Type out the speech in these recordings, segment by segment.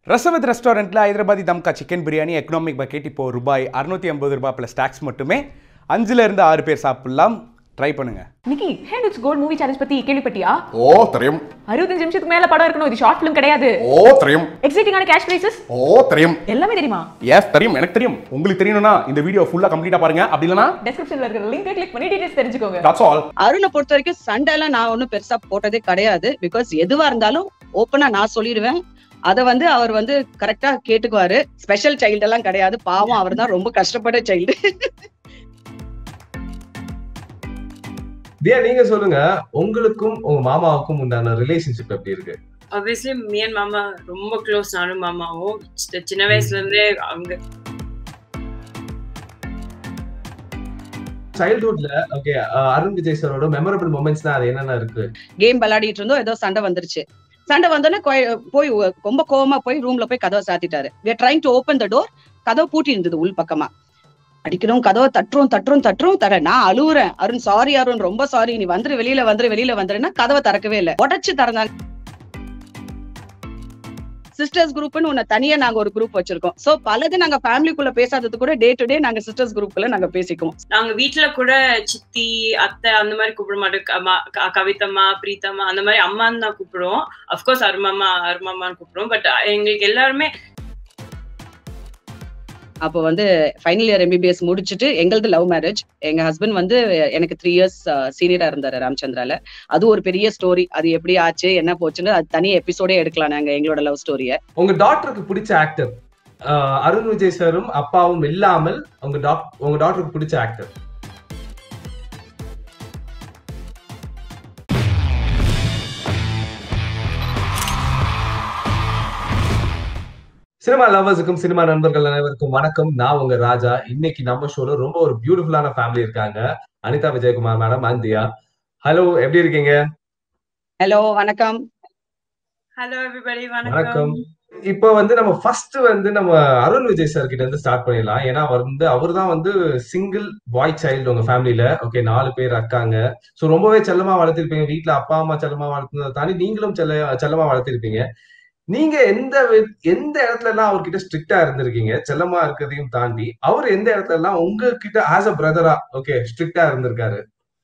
ரசவத் ரெஸ்டாரண்ட்டில் Hyderabadi தம்கா chicken biryani economic bucket இப்போ ரூபாய் அறுநூத்தி ஐம்பது ரூபாய் ப்ளஸ் டேக்ஸ் மட்டுமே அஞ்சுல இருந்து ஆறு பேர் சாப்பிடலாம் ட்ரை பண்ணுங்க Nikki hand it's gold movie challenge பத்தி கேள்விப்பட்டியா ஓ தெரியும் அறுபத்தஞ்சு நிமிஷத்துக்கு மேல படம் இருக்கணும் இது ஷார்ட் ஃபிலிம் கிடையாது ஓ தெரியும் எக்ஸைட்டிங்கான கேஷ் பிரைசஸ் ஓ தெரியும் எல்லாமே தெரியுமா எஸ் தெரியும் எனக்கு தெரியும் உங்களுக்கு தெரியணும்னா இந்த வீடியோ ஃபுல்லா கம்ப்ளீட்டா பாருங்க அப்படி இல்லனா டெஸ்கிரிப்ஷன்ல இருக்கிற லிங்கை கிளிக் பண்ணி டீடைல்ஸ் தெரிஞ்சுக்கோங்க தட்ஸ் ஆல் அருணை பொறுத்த வரைக்கும் சண்டைலாம் நான் ஒன்றும் பெருசா போட்டதே கிடையாது பிகாஸ் எதுவா இருந்தாலும் ஓப்பனா நான் சொல்லிடுவேன் அதை வந்து அவர் வந்து கரெக்டா கேட்டுக்குவாரு ஸ்பெஷல் சைல்டு எல்லாம் கிடையாது பாவம் அவர் தான் ரொம்ப கஷ்டப்பட்ட சைல்டு தியா நீங்க சொல்லுங்க உங்களுக்கும் உங்க மாமாவுக்கும் உண்டான ரிலேஷன்ஷிப் எப்படி இருக்கு ஆப்வியஸ்லி மீ அண்ட் மாமா ரொம்ப க்ளோஸ் நானும் மாமாவும் சி- சின்ன வயசுல இருந்தே அவங்க சைல்ட்ஹுட்ல ஓகே அருண் விஜய் சாரோட மெமரபிள் மூமெண்ட்ஸ்னா அது என்னென்ன இருக்கு கேம் விளையாடிட்டு இருந்தோம் ஏதோ சண்டை வந்துருச்சு சண்டை வந்தோடனே கொய்- போய் உ- ரொம்ப கோவமா போய் ரூம்ல போய் கதவை சாத்திட்டாரு we are trying to open the door கதவை பூட்டி இருந்தது உள் பக்கமா அடிக்கிறோம் கதவை தட்டுறோம் தட்டுறோம் தட்டுறோம் தர நான் அழுவுறேன் அருண் சாரி அருண் ரொம்ப சாரி நீ வந்துரு வெளியில வந்துரு வெளியில வந்துருன்னா கதவை திறக்கவே இல்லை உடச்சு திறந்தாங்க சிஸ்டர்ஸ் குரூப்னு ஒண்ணு தனியா நாங்க ஒரு குரூப் வச்சிருக்கோம் சோ பலது நாங்க ஃபேமிலிக்குள்ள பேசாதது கூட டே டு டே நாங்க சிஸ்டர்ஸ் குரூப்ல நாங்க பேசிக்குவோம் நாங்க வீட்ல கூட சித்தி அத்தை அந்த மாதிரி கூப்பிட மாட்டோம் க- மா- க- கவிதம்மா பிரீத்தம்மா அந்த மாதிரி அம்மான்னு தான் கூப்பிடுவோம் அஃப்கோர்ஸ் அருமாமா அருமாமான்னு கூப்பிடுவோம் பட் எங்களுக்கு எல்லாருமே அப்போ வந்து ஃபைனல் இயர் எம்பிபிஎஸ் முடிச்சுட்டு எங்களது லவ் மேரேஜ் எங்க ஹஸ்பண்ட் வந்து எனக்கு த்ரீ இயர்ஸ் சீனியரா இருந்தாரு ராமச்சந்திரால அது ஒரு பெரிய ஸ்டோரி அது எப்படி ஆச்சு என்ன போச்சுன்னு அது தனி எபிசோடே எடுக்கலாம் நாங்க எங்களோட லவ் ஸ்டோரிய உங்க டாக்டருக்கு பிடிச்ச ஆக்டர் அருண் விஜய் சாரும் அப்பாவும் இல்லாமல் உங்க டாக் உங்க டாக்டருக்கு பிடிச்ச ஆக்டர் சினிமா லவர்ஸுக்கும் சினிமா நண்பர்கள் அனைவருக்கும் வணக்கம் நான் உங்க ராஜா இன்னைக்கு நம்ம ஷோல ரொம்ப ஒரு பியூட்டிஃபுல்லான ஃபேமிலி இருக்காங்க அனிதா விஜயகுமார் மேடம் அந்தியா ஹலோ எப்படி இருக்கீங்க ஹலோ வணக்கம் ஹலோ எவ்ரிபடி வணக்கம் வணக்கம் இப்போ வந்து நம்ம ஃபர்ஸ்ட் வந்து நம்ம அருண் விஜய் சார் கிட்ட இருந்து ஸ்டார்ட் பண்ணிடலாம் ஏன்னா அவர் வந்து அவர் தான் வந்து சிங்கிள் பாய் சைல்டு உங்க ஃபேமிலில ஓகே நாலு பேர் இருக்காங்க ஸோ ரொம்பவே செல்லமா வளர்த்திருப்பீங்க வீட்ல அப்பா அம்மா செல்லமா வளர்த்துனதை தாண்டி நீங்களும் செல்ல செல்லமா வளர்த்திருப்பீங்க நீங்க எந்த வி- எந்த இடத்துல எல்லாம் அவர்கிட்ட ஸ்ட்ரிக்டா இருந்திருக்கீங்க செல்லமா இருக்கிறதையும் தாண்டி அவர் எந்த இடத்துல எல்லாம் உங்ககிட்ட ஆஸ் அ பிரதரா ஓகே ஸ்ட்ரிக்டா இருந்திருக்காரு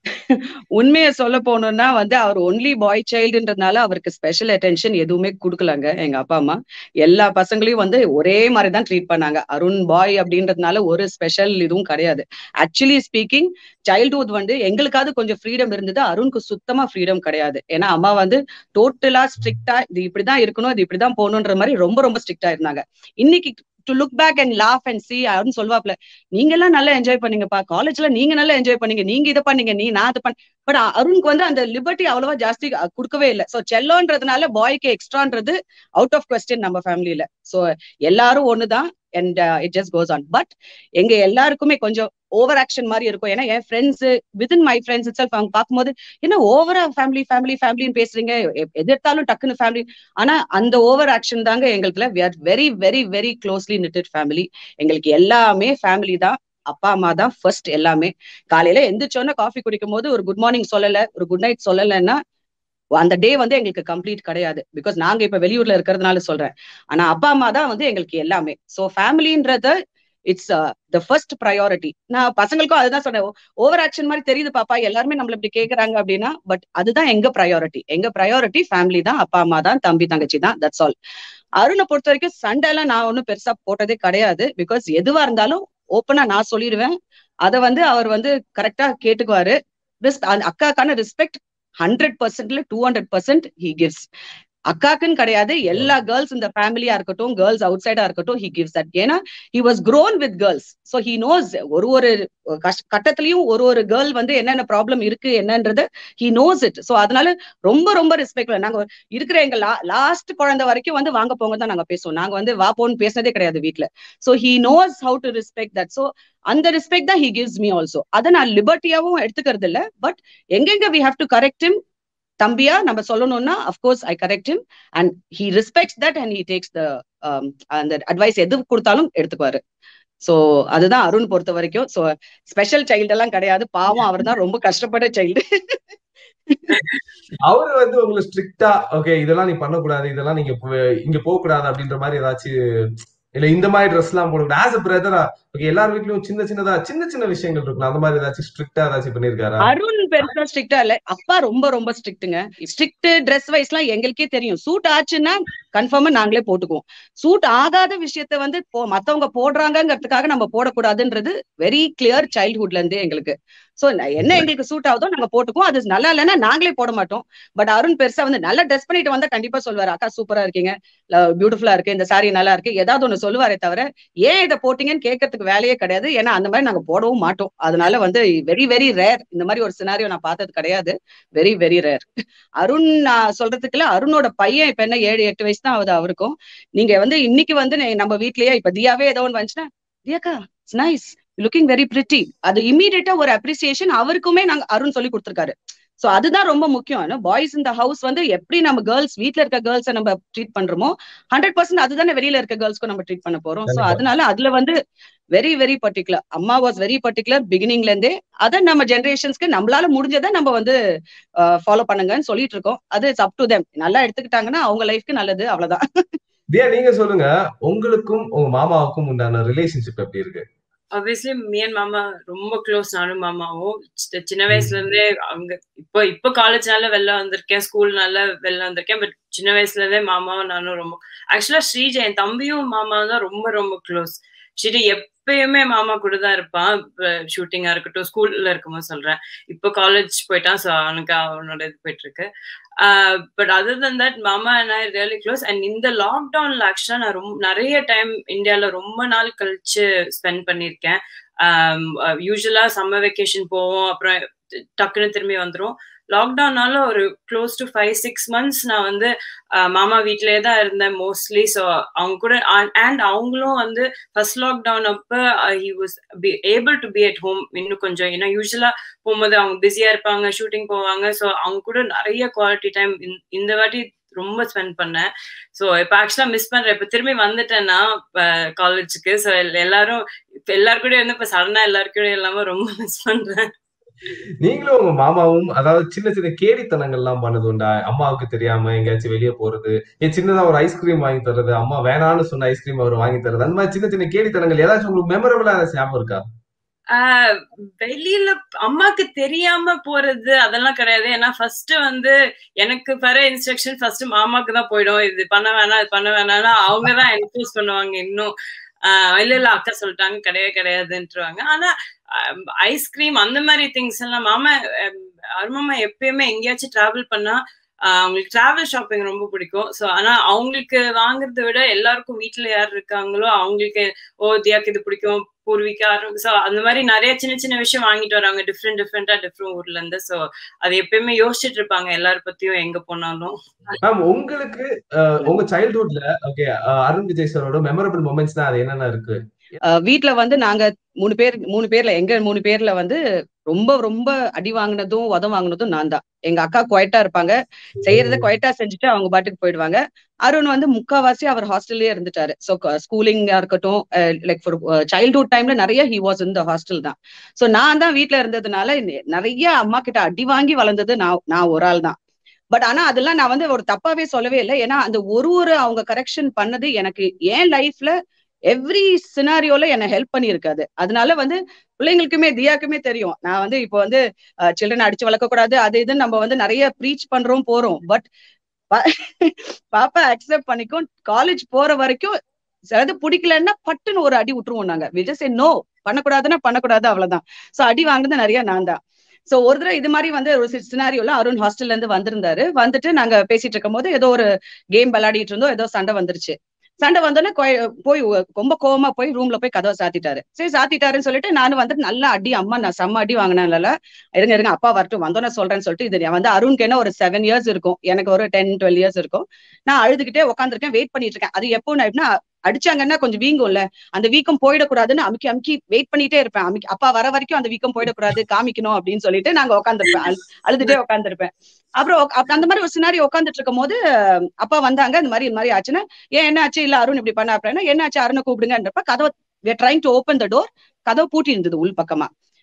உண்மையை சொல்ல போனோம்னா வந்து அவர் ஒன்லி பாய் சைல்டுன்றதுனால அவருக்கு ஸ்பெஷல் அட்டென்ஷன் எதுவுமே கொடுக்கலங்க எங்க அப்பா அம்மா எல்லா பசங்களையும் வந்து ஒரே மாதிரி தான் ட்ரீட் பண்ணாங்க அருண் பாய் அப்படின்றதுனால ஒரு ஸ்பெஷல் இதுவும் கிடையாது ஆக்சுவலி ஸ்பீக்கிங் சைல்ட்ஹுட் வந்து எங்களுக்காவது கொஞ்சம் ஃப்ரீடம் இருந்தது அருணுக்கு சுத்தமா ஃப்ரீடம் கிடையாது ஏன்னா அம்மா வந்து டோட்டலா ஸ்ட்ரிக்டா இது இப்படிதான் இருக்கணும் இது இப்படிதான் போகணுன்ற மாதிரி ரொம்ப ரொம்ப ஸ்ட்ரிக்டா இருந்தாங்க இன்னைக்கு to look back and laugh and see Arun சொல்வாப்ல நீங்க எல்லாம் நல்லா என்ஜாய் பண்ணீங்கப்பா காலேஜ்ல நீங்க நல்லா என்ஜாய் பண்ணீங்க நீங்க இதை பண்ணீங்க நீ நான் அதை பண்ண பட் அருணுக்கு வந்து அந்த லிபர்ட்டி அவ்வளவா ஜாஸ்தி அஹ், கொடுக்கவே இல்லை சோ செல்லோன்றதுனால பாய்க்கு எக்ஸ்ட்ரான்றது அவுட் ஆஃப் கொஸ்டின் நம்ம ஃபேமிலியில சோ எல்லாரும் ஒண்ணுதான் and it just goes on but எங்க எல்லாருக்குமே கொஞ்சம் ஓவர் ஆக்ஷன் மாதிரி இருக்கும் ஏன்னா என் friends within my friends it அவங்க பார்க்கும்போது என்ன ஓவரா ஃபேமிலி ஃபேமிலி ஃபேமிலின்னு பேசுறீங்க எ- எதிர்த்தாலும் டக்குன்னு ஃபேமிலி ஆனா அந்த ஓவர் ஆக்ஷன் தாங்க எங்களுக்குல we are very very very closely knitted family எங்களுக்கு எல்லாமே ஃபேமிலி தான் அப்பா அம்மா தான் ஃபர்ஸ்ட் எல்லாமே காலையில எந்திரிச்சோன்னா காஃபி குடிக்கும் போது ஒரு குட் மார்னிங் சொல்லல ஒரு குட் நைட் சொல்லலைன்னா அந்த டே வந்து எங்களுக்கு கம்ப்ளீட் கிடையாது பிகாஸ் நாங்க இப்ப வெளியூர்ல இருக்கிறதுனால சொல்றேன் ஆனா அப்பா அம்மா தான் வந்து எங்களுக்கு எல்லாமே சோ ஃபேமிலின்றத இட்ஸ் த ஃபர்ஸ்ட் ப்ரையாரிட்டி நான் பசங்களுக்கும் அதுதான் சொன்னேன் ஓவர் ஆக்ஷன் மாதிரி தெரியுது பாப்பா எல்லாருமே நம்மள இப்படி கேக்குறாங்க அப்படின்னா பட் அதுதான் எங்க ப்ரையாரிட்டி எங்க ப்ரையாரிட்டி ஃபேமிலி தான் அப்பா அம்மா தான் தம்பி தங்கச்சி தான் தட்ஸ் ஆல் அருணை பொறுத்த வரைக்கும் சண்டை எல்லாம் நான் ஒன்றும் பெருசா போட்டதே கிடையாது பிகாஸ் எதுவா இருந்தாலும் ஓப்பனா நான் சொல்லிடுவேன் அதை வந்து அவர் வந்து கரெக்டா கேட்டுக்குவாரு Res- அந்த அக்காக்கான ரெஸ்பெக்ட் ஹண்ட்ரட் பர்சன்ட்ல two hundred percent he gives அக்காக்குன்னு கிடையாது எல்லா கேர்ள்ஸ் இந்த ஃபேமிலியா இருக்கட்டும் கேர்ள்ஸ் அவுட் சைடா இருக்கட்டும் ஹி கிவ்ஸ் தட் ஏன்னா he was grown with girls so he knows ஒரு ஒரு கஷ்ட- கட்டத்திலயும் ஒரு ஒரு கேர்ள் வந்து என்னென்ன ப்ராப்ளம் இருக்கு என்னன்றது ஹி நோஸ் இட் ஸோ அதனால ரொம்ப ரொம்ப ரெஸ்பெக்ட் நாங்க இருக்கிற எங்க லாஸ்ட் குழந்தை வரைக்கும் வந்து வாங்க போங்க தான் நாங்க பேசுவோம் நாங்க வந்து வா போன்னு பேசினதே கிடையாது வீட்ல so he knows how to respect that so அந்த ரெஸ்பெக்ட் தான் ஹி கிவ்ஸ் மீ ஆல்சோ அதை நான் லிபர்ட்டியாவும் எடுத்துக்கிறது இல்ல பட் எங்கெங்க we have to correct him தம்பியா நம்ம சொல்லணும்னா of course I correct him and he respects that and he takes the அந்த அட்வைஸ் எது கொடுத்தாலும் எடுத்துக்குவாரு சோ அதுதான் அருண் பொறுத்த வரைக்கும் சோ ஸ்பெஷல் சைல்டு எல்லாம் கிடையாது பாவம் அவர் தான் ரொம்ப கஷ்டப்பட்ட சைல்டு அவரு வந்து உங்களை ஸ்ட்ரிக்டா ஓகே இதெல்லாம் நீ பண்ணக்கூடாது இதெல்லாம் நீங்க போ- இங்க போக கூடாது அப்படின்ற மாதிரி ஏதாச்சும் இல்ல இந்த மாதிரி ட்ரெஸ் எல்லாம் போடக்கூடாது ஆஸ் அ பிரதரா ஓகே எல்லார் வீட்லயும் சின்ன சின்னதா சின்ன சின்ன விஷயங்கள் இருக்கும் அந்த மாதிரி ஏதாச்சும் ஸ்ட்ரிக்டா ஏதாச்சும் பண்ணிருக்காரா அருண் பெருசா ஸ்ட்ரிக்டா இல்ல அப்பா ரொம்ப ரொம்ப ஸ்ட்ரிக்ட்டுங்க ஸ்ட்ரிக்ட் ட்ரெஸ் வைஸ் எல்லாம் எங்களுக்கே தெரியும் சூட் ஆச்சுன்னா கன்ஃபார்மா நாங்களே போட்டுக்குவோம் சூட் ஆகாத விஷயத்த வந்து போ- மத்தவங்க போடுறாங்கங்கிறதுக்காக நம்ம போடக்கூடாதுன்றது வெரி கிளியர் சைல்ட்ஹுட்ல இருந்தே எங்களுக்கு சோ என்ன எங்களுக்கு சூட் ஆகுதோ நாங்க போட்டுக்குவோம் அது நல்லா இல்லைன்னா நாங்களே போட மாட்டோம் பட் அருண் பெருசா வந்து நல்லா ட்ரெஸ் பண்ணிட்டு வந்தா கண்டிப்பா சொல்லுவாரு அக்கா சூப்பரா இருக்கீங்க பியூட்டிஃபுல்லா இருக்கு இந்த saree நல்லா இருக்கு ஏதாவது ஒண்ணு சொல்லுவாரே தவிர ஏன் இதை போட்டீங்கன்னு கேட்கறதுக்கு வேலையே கிடையாது ஏன்னா அந்த மாதிரி நாங்க போடவும் மாட்டோம் அதனால வந்து வெரி வெரி ரேர் இந்த மாதிரி ஒரு சினாரியோ நான் பார்த்தது கிடையாது வெரி வெரி ரேர் அருண் நான் சொல்றதுக்குள்ள அருணோட பையன் இப்ப என்ன ஏழு எட்டு வயசு தான் ஆகுது அவருக்கும் நீங்க வந்து இன்னைக்கு வந்து நே- நம்ம வீட்லயே இப்ப தியாவே ஏதோ ஒன்று வந்துச்சுன்னா தியாக்கா it's nice looking very pretty அது இமீடியட்டா ஒரு அப்ரிசியேஷன் அவருக்குமே நாங்க அருண் சொல்லி கொடுத்துருக்காரு சோ அதுதான் ரொம்ப முக்கியம் பாய்ஸ் இந்த ஹவுஸ் வந்து எப்படி நம்ம கேர்ள்ஸ் வீட்ல இருக்க கேர்ள்ஸை நம்ம ட்ரீட் பண்றோமோ ஹண்ட்ரட் பர்சன்ட் அதுதானே வெளியில இருக்க கேர்ள்ஸ்க்கும் நம்ம ட்ரீட் பண்ண போறோம் சோ கண்டிப்பா. அதனால அதுல வந்து வெரி வெரி பர்டிகுலர் அம்மா வாஸ் வெரி பர்டிகுலர் பிகினிங்ல இருந்தே அதை நம்ம ஜெனரேஷன்ஸ்க்கு நம்மளால முடிஞ்சதை நம்ம வந்து ஃபாலோ பண்ணுங்கன்னு சொல்லிட்டு இருக்கோம் அது இட்ஸ் அப் டு தெம் நல்லா எடுத்துக்கிட்டாங்கன்னா அவங்க லைஃப்க்கு நல்லது அவ்வளவுதான் தியா நீங்க சொல்லுங்க உங்களுக்கும் உங்க மாமாவுக்கும் உண்டான ரிலேஷன்ஷிப் எப்படி இருக்கு ஆப்வியஸ்லி மீ அண்ட் மாமா ரொம்ப க்ளோஸ் நானும் மாமாவும் சி- சின்ன வயசுல இருந்தே அவங்க இப்போ இப்போ காலேஜ்னால வெளில வந்திருக்கேன் ஸ்கூல்னால வெளில வந்திருக்கேன் பட் சின்ன வயசுல இருந்தே மாமாவும் நானும் ரொம்ப ஆக்சுவலா ஸ்ரீஜ என் தம்பியும் மாமாவும் தான் ரொம்ப ரொம்ப க்ளோஸ் ஸ்ரீஜ எப்பயுமே மாமா கூட தான் இருப்பான் ஷூட்டிங்கா இருக்கட்டும் ஸ்கூல்ல இருக்கும்போது சொல்றேன் இப்போ காலேஜ் போயிட்டான் ஸோ அவனுக்கு அவனோட இது போயிட்டு இருக்கு பட் அதர் தன் தட் மாமா and I really close and இந்த லாக்டவுன்ல ஆக்சுவலா நான் ரொம்ப நிறைய டைம் இந்தியால ரொம்ப நாள் கழிச்சு ஸ்பெண்ட் பண்ணியிருக்கேன் யூஸ்வலா சம்மர் வெக்கேஷன் போவோம் அப்புறம் டக்குன்னு திரும்பி வந்துரும் லாக்டவுன்னால ஒரு close to five six months நான் வந்து அஹ், மாமா வீட்டிலே தான் இருந்தேன் மோஸ்ட்லி ஸோ அவங்க கூட அண்ட் அவங்களும் வந்து ஃபர்ஸ்ட் லாக்டவுன் அப்போ he was be able to be at home இன்னும் கொஞ்சம் ஏன்னா யூஸ்வலா போகும்போது அவங்க பிஸியா இருப்பாங்க ஷூட்டிங் போவாங்க ஸோ அவங்க கூட நிறைய குவாலிட்டி டைம் இந்த வாட்டி ரொம்ப ஸ்பெண்ட் பண்ணேன் ஸோ இப்போ ஆக்சுவலா மிஸ் பண்றேன் இப்போ திரும்பி வந்துட்டேன்னா காலேஜுக்கு ஸோ எல்லாரும் இப்போ எல்லாரு கூடயும் வந்து இப்போ சடனா எல்லாரு கூடயும் இல்லாம ரொம்ப மிஸ் பண்றேன் நீங்களும் உங்க மாமாவும் அதாவது சின்ன சின்ன கேடித்தனங்கள் எல்லாம் பண்ணது உண்டா அம்மாவுக்கு தெரியாம எங்கேயாச்சும் வெளியே போறது ஏன் சின்னதா ஒரு ஐஸ்கிரீம் வாங்கி தர்றது அம்மா வேணான்னு சொன்ன ஐஸ்கிரீம் அவர் வாங்கி தர்றது அந்த மாதிரி சின்ன சின்ன கேடித்தனங்கள் ஏதாச்சும் உங்களுக்கு மெமரபிளா ஞாபகம் இருக்கா ஆஹ் வெளியில அம்மாக்கு தெரியாம போறது அதெல்லாம் கிடையாது ஏன்னா ஃபர்ஸ்ட் வந்து எனக்கு வர இன்ஸ்ட்ரக்ஷன் ஃபர்ஸ்ட் மாமாக்கு தான் போயிடும் இது பண்ண வேணாம் இது பண்ண வேணாம்னா அவங்க தான் என்ஃபோர்ஸ் பண்ணுவாங்க இன்னும் ஆஹ் இல்ல இல்ல அக்கா சொல்லிட்டாங்க கிடையவே கிடையாதுன்ட்டுருவாங்க ஆனா ஐஸ்கிரீம் அந்த மாதிரி திங்ஸ் எல்லாம் மாமா அருமாமா எப்பயுமே எங்கேயாச்சும் டிராவல் பண்ணா ஆஹ் அவங்களுக்கு டிராவல் ஷாப்பிங் ரொம்ப பிடிக்கும் ஸோ ஆனா அவங்களுக்கு வாங்குறத விட எல்லாருக்கும் வீட்டுல யார் இருக்காங்களோ அவங்களுக்கு ஓ தியாக்கு இது பிடிக்கும் பூர்விகா ஸோ அந்த மாதிரி நிறைய சின்ன சின்ன விஷயம் வாங்கிட்டு வராங்க டிஃப்ரெண்ட் டிஃப்ரெண்டா டிஃப்ரெண்ட் ஊர்ல இருந்து ஸோ அது எப்பயுமே யோசிச்சுட்டு இருப்பாங்க எல்லார பத்தியும் எங்க போனாலும் மேம் உங்களுக்கு அஹ், உங்க சைல்ட்ஹுட்ல ஓகே அருண் விஜய் சாரோட மெமரபிள் மூமெண்ட்ஸ் அது என்னென்ன இருக்கு அஹ் வீட்ல வந்து நாங்க மூணு பேர் மூணு பேர்ல எங்க மூணு பேர்ல வந்து ரொம்ப ரொம்ப அடி வாங்கினதும் உதம் வாங்கினதும் நான் தான் எங்க அக்கா குவைட்டா இருப்பாங்க செய்யறத குவைட்டா செஞ்சுட்டு அவங்க பாட்டுக்கு போயிடுவாங்க அருண் வந்து முக்காவாசி அவர் ஹாஸ்டல்லயே இருந்துட்டாரு ஸோ ஸ்கூலிங்கா இருக்கட்டும் லைக் ஃபார் சைல்ட்ஹுட் டைம்ல நிறைய ஹி வாஸ் இந்த ஹாஸ்டல் தான் ஸோ நான் தான் வீட்ல இருந்ததுனால நிறைய அம்மா கிட்ட அடி வாங்கி வளர்ந்தது நான் நான் ஒரு ஆள் தான் பட் ஆனா அதெல்லாம் நான் வந்து ஒரு தப்பாவே சொல்லவே இல்லை ஏன்னா அந்த ஒரு ஒரு அவங்க கரெக்ஷன் பண்ணது எனக்கு என் லைஃப்ல எவ்ரி சினாரியோல என்ன ஹெல்ப் பண்ணியிருக்காது அதனால வந்து பிள்ளைங்களுக்குமே தியாக்குமே தெரியும் நான் வந்து இப்போ வந்து சில்ட்ரன் அடிச்சு வளர்க்க கூடாது அது இதுன்னு நம்ம வந்து நிறைய ப்ரீச் பண்றோம் போறோம் பட் பாப்பா அக்செப்ட் பண்ணிக்கும் காலேஜ் போற வரைக்கும் சிலது பிடிக்கலன்னா பட்டுன்னு ஒரு அடி விட்டுருவோம் நாங்க விஜய் நோ பண்ணக்கூடாதுன்னா பண்ணக்கூடாது அவ்வளவுதான் சோ அடி வாங்கினது நிறைய நான் தான் சோ ஒரு தடவை இது மாதிரி வந்து ஒரு சினாரியோல அருண் ஹாஸ்டல்ல இருந்து வந்திருந்தாரு வந்துட்டு நாங்க பேசிட்டு இருக்கும் போது ஏதோ ஒரு கேம் விளையாடிட்டு இருந்தோம் ஏதோ சண்டை வந்துருச்சு சண்டை வந்தோடனே போய் ரொம்ப கோவமா போய் ரூம்ல போய் கதவை சாத்திட்டாரு சரி சாத்திட்டாருன்னு சொல்லிட்டு நானும் வந்துட்டு நல்லா அடி அம்மா நான் செம்ம அடி வாங்கினேன்ல இருங்க இருங்க அப்பா வரட்டும் வந்தோன்னே சொல்றேன்னு சொல்லிட்டு இது வந்து அருணுக்கு என்ன ஒரு செவன் இயர்ஸ் இருக்கும் எனக்கு ஒரு டென் டுவெல் இயர்ஸ் இருக்கும் நான் அழுதுகிட்டே உட்காந்துருக்கேன் வெயிட் பண்ணிட்டு இருக்கேன் அது எப்போ எப்படின்னா அடிச்சாங்கன்னா கொஞ்சம் வீங்கும்ல அந்த வீக்கம் போயிடக்கூடாதுன்னு அமுக்கி அமுக்கி வெயிட் பண்ணிட்டே இருப்பேன் அமுக்கி அப்பா வர வரைக்கும் அந்த வீக்கம் போயிடக்கூடாது காமிக்கணும் அப்படின்னு சொல்லிட்டு நாங்க உட்காந்துருப்பேன் அழுதுட்டே உட்காந்துருப்பேன் அப்புறம் அந்த மாதிரி ஒரு சினாரி உட்காந்துட்டு இருக்கும் போது அப்பா வந்தாங்க இந்த மாதிரி இந்த மாதிரி ஆச்சுன்னா ஏன் என்ன ஆச்சு இல்ல அருண் இப்படி பண்ண அப்படின்னா என்ன ஆச்சு அருணை கூப்பிடுங்கன்றப்ப கதவை trying to open the door கதவை பூட்டி இருந்தது உள் பக்கமா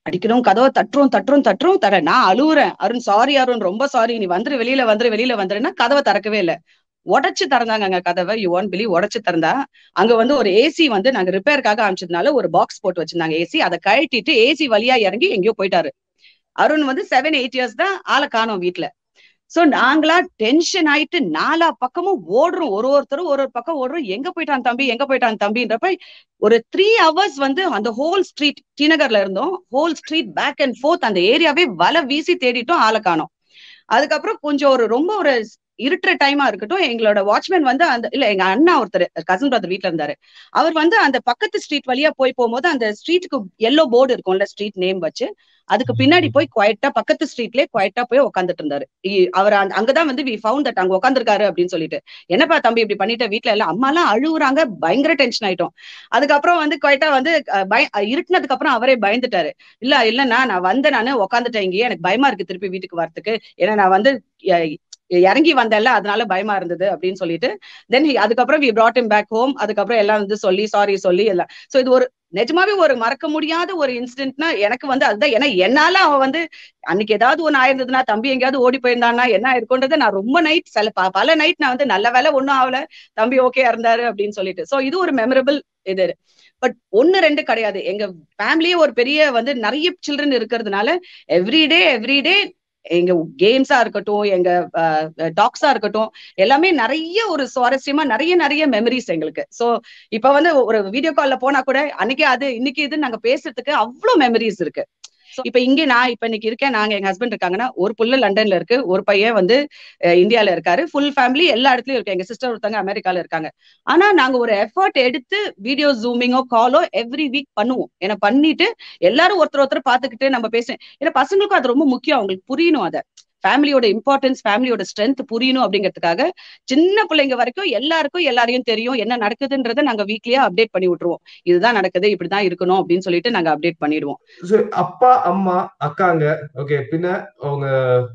அடிக்கிறோம் கதவை தட்டுறோம் தட்டுறோம் தட்டுறோம் தர நான் அழுவுறேன் அருண் சாரி அருண் ரொம்ப சாரி நீ வந்துரு வெளியில வந்துரு வெளியில வந்துருன்னா கதவை திறக்கவே இல்லை உடைச்சு திறந்தாங்க அங்க கதவை யூ ஒன் பிலி உடைச்சு திறந்தா அங்க வந்து ஒரு ஏசி வந்து நாங்க ரிப்பேருக்காக அமைச்சதுனால ஒரு பாக்ஸ் போட்டு வச்சிருந்தாங்க ஏசி அதை கழட்டிட்டு ஏசி வழியா இறங்கி எங்கேயோ போயிட்டாரு அருண் வந்து செவன் எயிட் இயர்ஸ் தான் ஆளை காணோம் வீட்டுல சோ நாங்களா டென்ஷன் ஆயிட்டு நாலா பக்கமும் ஓடுறோம் ஒரு ஒருத்தரும் ஒரு ஒரு பக்கம் ஓடுறோம் எங்க போயிட்டான் தம்பி எங்க போயிட்டான் தம்பின்றப்ப ஒரு த்ரீ ஹவர்ஸ் வந்து அந்த ஹோல் ஸ்ட்ரீட் டிநகர்ல இருந்தோம் whole street back and forth அந்த ஏரியாவே வலை வீசி தேடிட்டோம் ஆளை காணோம் அதுக்கப்புறம் கொஞ்சம் ஒரு ரொம்ப ஒரு இருட்டுற டைமா இருக்கட்டும் எங்களோட வாட்ச்மேன் வந்து அந்த இல்ல எங்க அண்ணா ஒருத்தர் கசன் பிரதர் வீட்ல இருந்தாரு அவர் வந்து அந்த பக்கத்து ஸ்ட்ரீட் வழியா போய் போகும்போது அந்த ஸ்ட்ரீட்டுக்கு எல்லோ போர்டு இருக்கும்ல ஸ்ட்ரீட் நேம் வச்சு அதுக்கு பின்னாடி போய் குவைட்டா பக்கத்து ஸ்ட்ரீட்லயே குவைட்டா போய் உட்காந்துட்டு இருந்தாரு இ- அவர் அந்த- அங்கதான் வந்து வி ஃபவுண்ட் தட் அங்க உட்காந்துருக்காரு அப்படின்னு சொல்லிட்டு என்னப்பா தம்பி இப்படி பண்ணிட்ட வீட்ல எல்லாம் அம்மா எல்லாம் அழுகுறாங்க பயங்கர டென்ஷன் ஆயிட்டோம் அதுக்கப்புறம் வந்து குவைட்டா வந்து அஹ், பய அஹ், இருட்டுனதுக்கு அப்புறம் அவரே பயந்துட்டாரு இல்ல இல்லன்னா நான் வந்தேன் நானு உட்காந்துட்டேன் இங்கேயே எனக்கு பயமா இருக்கு திருப்பி வீட்டுக்கு வரதுக்கு ஏன்னா நான் வந்து அஹ், இறங்கி வந்தேன்ல அதனால பயமா இருந்தது அப்படின்னு சொல்லிட்டு தென் அதுக்கப்புறம் we brought him back home அதுக்கப்புறம் எல்லாம் வந்து சொல்லி சாரி சொல்லி எல்லாம் சோ இது ஒரு நிஜமாவே ஒரு மறக்க முடியாத ஒரு இன்சிடென்ட்னா எனக்கு வந்து அதுதான் ஏன்னா என்னால அவன் வந்து அன்னைக்கு ஏதாவது ஒண்ணு ஆயிருந்ததுன்னா தம்பி எங்கேயாவது ஓடி போயிருந்தான்னா என்ன ஆயிருக்குன்றதை நான் ரொம்ப நைட் சில ப- பல நைட் நான் வந்து நல்ல வேலை ஒண்ணும் ஆகல தம்பி ஓகே இருந்தாரு அப்படின்னு சொல்லிட்டு சோ இது ஒரு மெமரபிள் இது பட் ஒன்னு ரெண்டு கிடையாது எங்க ஃபேமிலியே ஒரு பெரிய வந்து நிறைய சில்ட்ரன் இருக்கிறதுனால எவ்ரிடே எவ்ரிடே எங்க கேம்ஸா இருக்கட்டும் எங்க டாக்ஸா இருக்கட்டும் எல்லாமே நிறைய ஒரு சுவாரஸ்யமா நிறைய நிறைய மெமரிஸ் எங்களுக்கு சோ இப்ப வந்து ஒரு வீடியோ கால்ல போனா கூட அன்னைக்கு அது இன்னைக்கு இது நாங்க பேசுறதுக்கு அவ்வளவு மெமரிஸ் இருக்கு So, இப்ப இங்க நான் இப்ப இன்னைக்கு இருக்கேன் நாங்க எங்க ஹஸ்பண்ட் இருக்காங்கன்னா ஒரு புள்ள லண்டன்ல இருக்கு ஒரு பையன் வந்து அஹ், இந்தியால இருக்காரு ஃபுல் ஃபேமிலி எல்லா இடத்துலயும் இருக்கு எங்க சிஸ்டர் ஒருத்தவங்க அமெரிக்கால இருக்காங்க ஆனா நாங்க ஒரு எஃபர்ட் எடுத்து வீடியோ ஜூமிங்கோ காலோ எவ்ரி வீக் பண்ணுவோம் ஏன்னா பண்ணிட்டு எல்லாரும் ஒருத்தர் ஒருத்தர் பாத்துக்கிட்டு நம்ம பேச ஏன்னா பசங்களுக்கும் அது ரொம்ப முக்கியம் அவங்களுக்கு புரியணும் அதை ஃபேமிலியோட இம்பார்ட்டன்ஸ் ஃபேமிலியோட ஸ்ட்ரென்த் புரியணும் அப்படிங்கிறதுக்காக சின்ன பிள்ளைங்க வரைக்கும் எல்லாருக்கும் எல்லாரையும் தெரியும் என்ன நடக்குதுன்றத நாங்க வீக்லியா அப்டேட் பண்ணி விட்டுருவோம் இதுதான் நடக்குது இப்படிதான் இருக்கணும் அப்படின்னு சொல்லிட்டு நாங்க அப்டேட் பண்ணிடுவோம் So, அப்பா அம்மா அக்காங்க ஓகே பின்ன அவங்க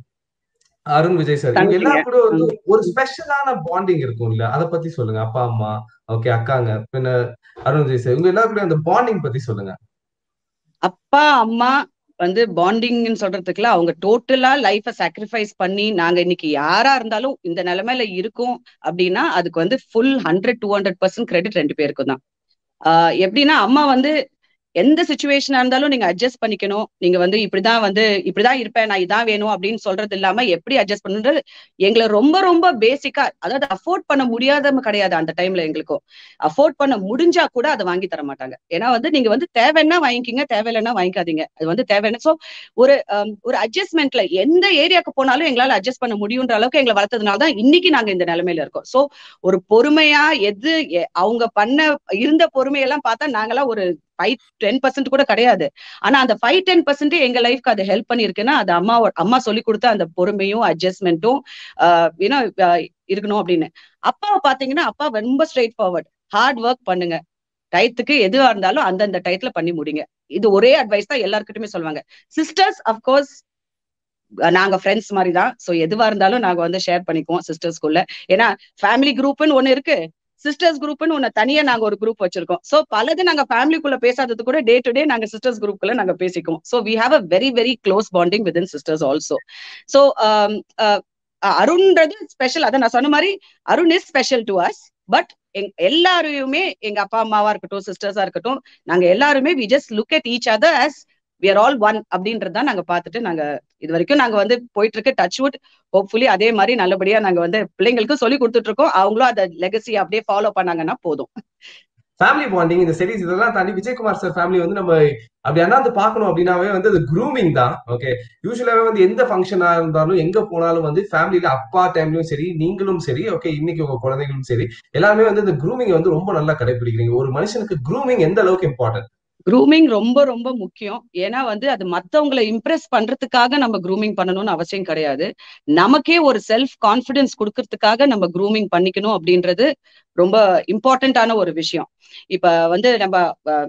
அருண் விஜய் சார் இவங்க தம்பிங்க. எல்லாரும் கூட வந்து ஒரு ஸ்பெஷலான பாண்டிங் இருக்கும்ல அத பத்தி சொல்லுங்க அப்பா அம்மா ஓகே அக்காங்க பின்ன அருண் விஜய் சார் இவங்க எல்லாரும் கூட அந்த பாண்டிங் பத்தி சொல்லுங்க அப்பா அம்மா வந்து பாண்டிங்னு சொல்றதுக்குல அவங்க டோட்டலா லைஃப சாக்ரிஃபைஸ் பண்ணி நாங்க இன்னைக்கு யாரா இருந்தாலும் இந்த நிலைமையில இருக்கோம் அப்படின்னா அதுக்கு வந்து full hundred two hundred percent credit ரெண்டு பேருக்கும் தான் ஆஹ் எப்படின்னா அம்மா வந்து எந்த சுச்சுவேஷனா இருந்தாலும் நீங்க அட்ஜஸ்ட் பண்ணிக்கணும் நீங்க வந்து இப்படிதான் வந்து இப்படிதான் இருப்பேன் நான் இதான் வேணும் அப்படின்னு சொல்றது இல்லாம எப்படி அட்ஜஸ்ட் பண்ணுன்றது எங்களை ரொம்ப ரொம்ப பேசிக்கா அதாவது அஃபோர்ட் பண்ண முடியாதவங்க கிடையாது அந்த டைம்ல எங்களுக்கும் அஃபோர்ட் பண்ண முடிஞ்சா கூட அதை வாங்கி தர மாட்டாங்க ஏன்னா வந்து நீங்க வந்து தேவைன்னா வாங்கிக்கிங்க தேவையில்லைன்னா வாங்கிக்காதீங்க அது வந்து தேவைன்னா சோ ஒரு ஹம், ஒரு அட்ஜஸ்ட்மெண்ட்ல எந்த ஏரியாக்கு போனாலும் எங்களால அட்ஜஸ்ட் பண்ண முடியுன்ற அளவுக்கு எங்களை வளர்த்ததுனால தான் இன்னைக்கு நாங்க இந்த நிலைமையில இருக்கோம் சோ ஒரு பொறுமையா எது எ- அவங்க பண்ண இருந்த பொறுமையெல்லாம் பார்த்தா நாங்கெல்லாம் ஒரு ஃபைவ் டென் பர்சன்ட் கூட கிடையாது ஆனா அந்த ஃபைவ் டென் பர்சன்ட் எங்க லைஃப்க்கு அது ஹெல்ப் பண்ணிருக்குன்னா அது அம்மா அம்மா சொல்லி கொடுத்த அந்த பொறுமையும் அட்ஜஸ்ட்மெண்ட்டும் ஏன்னா இருக்கணும் அப்படின்னு அப்பாவை பாத்தீங்கன்னா அப்பா ரொம்ப ஸ்ட்ரெயிட் ஃபார்வர்ட் ஹார்ட் ஒர்க் பண்ணுங்க டயத்துக்கு எதுவா இருந்தாலும் அந்தந்த டயத்துல பண்ணி முடிங்க இது ஒரே அட்வைஸ் தான் எல்லாருக்கிட்டுமே சொல்லுவாங்க சிஸ்டர்ஸ் அப்கோர்ஸ் நாங்க ஃப்ரெண்ட்ஸ் மாதிரி தான் சோ எதுவா இருந்தாலும் நாங்க வந்து ஷேர் பண்ணிக்குவோம் சிஸ்டர்ஸ்குள்ள ஏன்னா ஃபேமிலி குரூப்னு ஒண்ணு இருக்கு சிஸ்டர்ஸ் குரூப்னு ஒண்ணு தனியா நாங்க ஒரு குரூப் வச்சிருக்கோம் சோ பலது நாங்க ஃபேமிலிக்குள்ள பேசாதது கூட டே டு டே நாங்க சிஸ்டர்ஸ் குரூப்குள்ள நாங்க பேசிக்குவோம் so we have a very very close bonding with sisters also so அருண்ன்றது ஸ்பெஷல் அதான் நான் சொன்ன மாதிரி Arun is special to us but எங் எல்லாரையுமே எங்க அப்பா அம்மாவா இருக்கட்டும் சிஸ்டர்ஸா இருக்கட்டும் நாங்க எல்லாருமே we just look at each other as we are all one அப்படின்றத நாங்க பார்த்துட்டு நாங்க இது வரைக்கும் நாங்க வந்து போயிட்டு இருக்கு டச் வுட் ஹோப்ஃபுல்லி அதே மாதிரி நல்லபடியா நாங்க வந்து பிள்ளைங்களுக்கும் சொல்லி கொடுத்துட்டு இருக்கோம் அவங்களும் அந்த லெகசி அப்படியே ஃபாலோ பண்ணாங்கன்னா போதும் ஃபேமிலி பாண்டிங் இந்த செரிஸ் இதெல்லாம் தாண்டி விஜயகுமார் சார் ஃபேமிலி வந்து நம்ம அப்படி அண்ணாந்து பார்க்கணும் அப்படின்னாவே வந்து அது க்ரூமிங் தான் ஓகே யூஸ்வலாவே வந்து எந்த ஃபங்க்ஷனா இருந்தாலும் எங்க போனாலும் வந்து ஃபேமிலியில அப்பா டைம்லயும் சரி நீங்களும் சரி ஓகே இன்னைக்கு உங்க குழந்தைகளும் சரி எல்லாருமே வந்து இந்த க்ரூமிங் வந்து ரொம்ப நல்லா கடைபிடிக்கிறீங்க ஒரு மனுஷனுக்கு க்ரூமிங் எந்த அளவுக்கு இம்பார்ட்டன்ட் க்ரூமிங் ரொம்ப ரொம்ப முக்கியம் ஏன்னா வந்து அது மத்தவங்களை இம்ப்ரெஸ் பண்றதுக்காக நம்ம க்ரூமிங் பண்ணணும்னு அவசியம் கிடையாது நமக்கே ஒரு செல்ஃப் கான்பிடன்ஸ் கொடுக்கறதுக்காக நம்ம க்ரூமிங் பண்ணிக்கணும் அப்படின்றது ரொம்ப இம்பார்ட்டன்டான ஒரு விஷயம் இப்ப வந்து நம்ம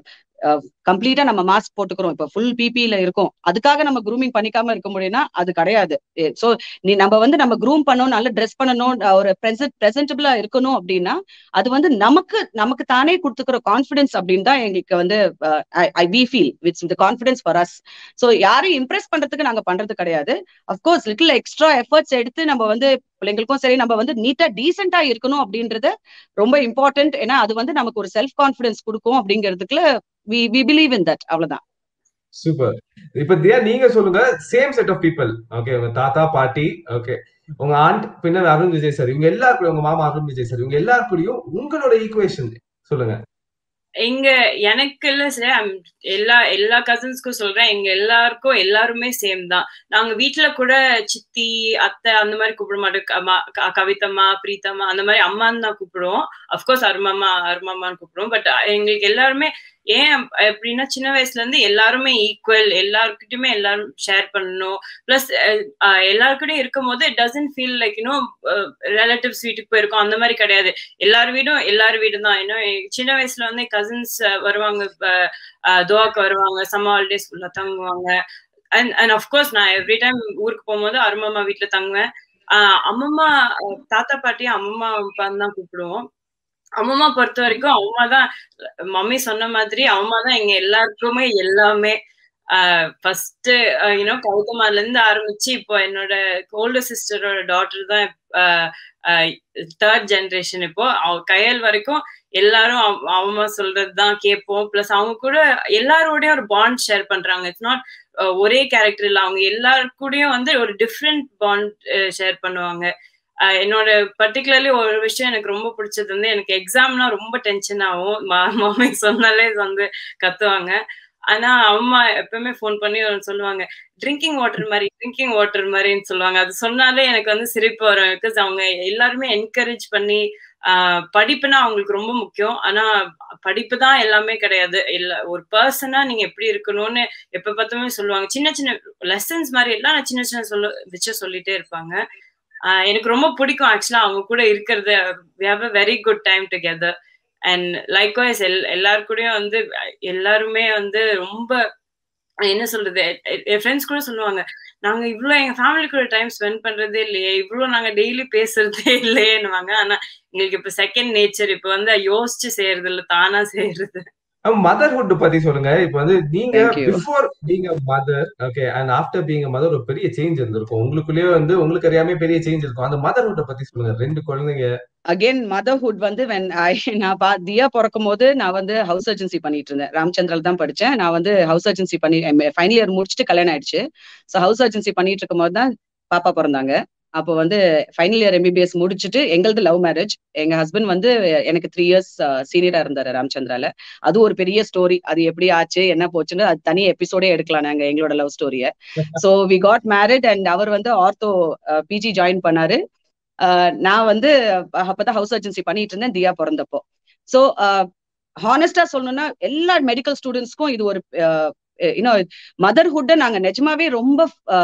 கம்ப்ளீட்டா நம்ம மாஸ்க் போட்டுக்கிறோம் இப்ப ஃபுல் பிபில இருக்கோம் அதுக்காக நம்ம க்ரூமிங் பண்ணிக்காம இருக்க முடியும்னா அது கிடையாது சோ நீ நம்ம வந்து நம்ம க்ரூம் பண்ணணும் நல்ல ட்ரெஸ் பண்ணணும் அஹ் ஒரு பிரசன்ட் பிரசன்டபிளா இருக்கணும் அப்படின்னா அது வந்து நமக்கு நமக்கு தானே கொடுத்துக்கிற கான்ஃபிடன்ஸ் அப்படின்னு தான் எங்களுக்கு வந்து ஐ வி ஃபீல் விட்ஸ் இந்த கான்ஃபிடன்ஸ் ஃபார் அஸ் ஸோ யாரையும் இம்ப்ரெஸ் பண்றதுக்கு நாங்க பண்றது கிடையாது அஃப்கோர்ஸ் லிட்டில் எக்ஸ்ட்ரா எஃபர்ட்ஸ் எடுத்து நம்ம வந்து பிள்ளைங்களுக்கும் சரி நம்ம வந்து நீட்டா டீசெண்டா இருக்கணும் அப்படின்றது ரொம்ப இம்பார்ட்டன்ட் ஏன்னா அது வந்து நமக்கு ஒரு செல்ஃப் கான்ஃபிடன்ஸ் கொடுக்கும் அப்படிங்கிறதுக்குள்ள we we believe in that அவ்வளவுதான் சூப்பர் இப்ப தியா நீங்க சொல்லுங்க same set of people okay உங்க தாத்தா பாட்டி ஓகே உங்க ஆண்ட் பின்ன அருண் விஜய் சார் இவங்க எல்லாருக்கும் உங்க மாமா அருண் விஜய் சார் இவங்க எல்லாருக்கூடயும் உங்களோட ஈக்குவேஷன் சொல்லுங்க எங்க எனக்கு இல்ல சார் எல்லா எல்லா கசின்ஸ்க்கும் சொல்றேன் எங்க எல்லாருக்கும் எல்லாருமே சேம் தான் நாங்க வீட்ல கூட சித்தி அத்தை அந்த மாதிரி கூப்பிட மாட்டோம் க- மா- க- கவிதம்மா பிரீத்தம்மா அந்த மாதிரி அம்மான்னு தான் கூப்பிடுவோம் அஃப்கோர்ஸ் அருமாமா அருமாமான்னு கூப்பிடுவோம் பட் எங்களுக்கு எல்லாருமே ஏன் எப்படின்னா சின்ன வயசுல இருந்து எல்லாருமே ஈக்குவல் எல்லாருக்கிட்டுமே எல்லாரும் ஷேர் பண்ணணும் பிளஸ் எல்லாருக்கிட்டையும் இருக்கும் போது இட் டசன்ட் ஃபீல் லைக் இன்னும் ரிலேட்டிவ்ஸ் வீட்டுக்கு போயிருக்கோம் அந்த மாதிரி கிடையாது எல்லார் வீடும் எல்லார் வீடும் தான் இன்னும் சின்ன வயசுல வந்து கசின்ஸ் வருவாங்க துவாக்கு வருவாங்க சம்மர் ஹாலிடேஸ் ஃபுல்லா தங்குவாங்க அண்ட் அண்ட் அஃப்கோர்ஸ் நான் எவ்ரி டைம் ஊருக்கு போகும்போது அருமாமா வீட்டுல தங்குவேன் ஆஹ் அம்மம்மா அஹ் தாத்தா பாட்டி அம்மம்மா அப்பான்னு தான் கூப்பிடுவோம் அம்மம்மா பொறுத்த வரைக்கும் அம்மா தான் மம்மி சொன்ன மாதிரி அம்மா தான் எங்க எல்லாருக்குமே எல்லாமே ஃபர்ஸ்ட் யூனோ கௌதமால இருந்து ஆரம்பிச்சு இப்போ என்னோட ஓல்டர் சிஸ்டரோட டாட்டர் தான் தேர்ட் ஜென்ரேஷன் இப்போ அவ கையல் வரைக்கும் எல்லாரும் அவ- அம்மா சொல்றது தான் கேட்போம் பிளஸ் அவங்க கூட எல்லாரோடயும் ஒரு பாண்ட் ஷேர் பண்றாங்க இட்ஸ் நாட் ஒரே கேரக்டர் இல்ல அவங்க எல்லாரு கூடயும் வந்து ஒரு டிஃப்ரெண்ட் பாண்ட் ஷேர் பண்ணுவாங்க அஹ் என்னோட பர்டிகுலர்லி ஒரு விஷயம் எனக்கு ரொம்ப பிடிச்சது வந்து எனக்கு எக்ஸாம்னா ரொம்ப டென்ஷன் ஆகும் மாமி சொன்னாலே வந்து கத்துவாங்க ஆனா அம்மா எப்பவுமே ஃபோன் பண்ணி சொல்லுவாங்க ட்ரிங்கிங் வாட்டர் மாதிரி ட்ரிங்கிங் வாட்டர் மாதிரின்னு சொல்லுவாங்க அது சொன்னாலே எனக்கு வந்து சிரிப்பு வரும் பிகாஸ் அவங்க எல்லாருமே என்கரேஜ் பண்ணி ஆஹ் படிப்புனா அவங்களுக்கு ரொம்ப முக்கியம் ஆனா படிப்பு தான் எல்லாமே கிடையாது இல்ல ஒரு பர்சனா நீங்க எப்படி இருக்கணும்னு எப்ப பார்த்துமே சொல்லுவாங்க சின்ன சின்ன லெசன்ஸ் மாதிரி எல்லாம் நான் சின்ன சின்ன சொல்ல வச்சு சொல்லிட்டே இருப்பாங்க ஆஹ் எனக்கு ரொம்ப பிடிக்கும் ஆக்சுவலா அவங்க கூட இருக்கிறது we have a very good time together and likewise எல் எல்லாரு கூடயும் வந்து எல்லாருமே வந்து ரொம்ப என்ன சொல்றது எ- என் ஃப்ரெண்ட்ஸ் கூட சொல்லுவாங்க நாங்க இவ்ளோ எங்க ஃபேமிலி கூட டைம் ஸ்பெண்ட் பண்றதே இல்லையே இவ்ளோ நாங்க டெய்லி பேசுறதே இல்லையேன்னுவாங்க ஆனா எங்களுக்கு இப்ப செகண்ட் நேச்சர் இப்ப வந்து யோசிச்சு செய்யறது இல்ல தானா செய்யறது மதர்ஹுட் பத்தி சொல்லுங்க இப்ப வந்து நீங்க Thank you. Before being a mother okay and after being a mother ஒரு பெரிய சேஞ்ச் இருந்திருக்கும் உங்களுக்குள்ளேயே வந்து உங்களுக்கு அறியாம பெரிய சேஞ்ச் இருக்கும் அந்த மதர்ஹுட் பத்தி சொல்லுங்க ரெண்டு குழந்தைங்க அகைன் மதர்ஹுட் வந்து வென் ஐ நான் பா தியா பிறக்கும் போது நான் வந்து ஹவுஸ் சர்ஜன்சி பண்ணிட்டு இருந்தேன் ராமச்சந்திரல் தான் படிச்சேன் நான் வந்து ஹவுஸ் சர்ஜன்சி பண்ணி ஃபைனல் இயர் முடிச்சுட்டு கல்யாணம் ஆயிடுச்சு ஸோ ஹவுஸ் சர்ஜன்சி பண்ணிட்டு இருக்கும் போது தான் பாப்பா பிறந்தாங்க அப்போ வந்து ஃபைனல் இயர் எம்பிபிஎஸ் முடிச்சுட்டு எங்களது லவ் மேரேஜ் எங்க ஹஸ்பண்ட் வந்து எனக்கு த்ரீ இயர்ஸ் சீனியரா இருந்தாரு ராமச்சந்திரால அது ஒரு பெரிய ஸ்டோரி அது எப்படி ஆச்சு என்ன போச்சுன்னு அது தனி எபிசோடே எடுக்கலாம் நாங்க எங்களோட லவ் ஸ்டோரிய so we got married and our வந்து ஆர்த்தோ பிஜி ஜாயின் பண்ணாரு அஹ் நான் வந்து அஹ் அப்பதான் ஹவுஸ் சர்ஜன்சி பண்ணிட்டு இருந்தேன் தியா பிறந்தப்போ ஸோ ஹானஸ்டா சொல்லணும்னா எல்லா மெடிக்கல் ஸ்டூடெண்ட்ஸ்க்கும் இது ஒரு இன்னும் மதர்ஹுட்டை நாங்க நிஜமாவே ரொம்ப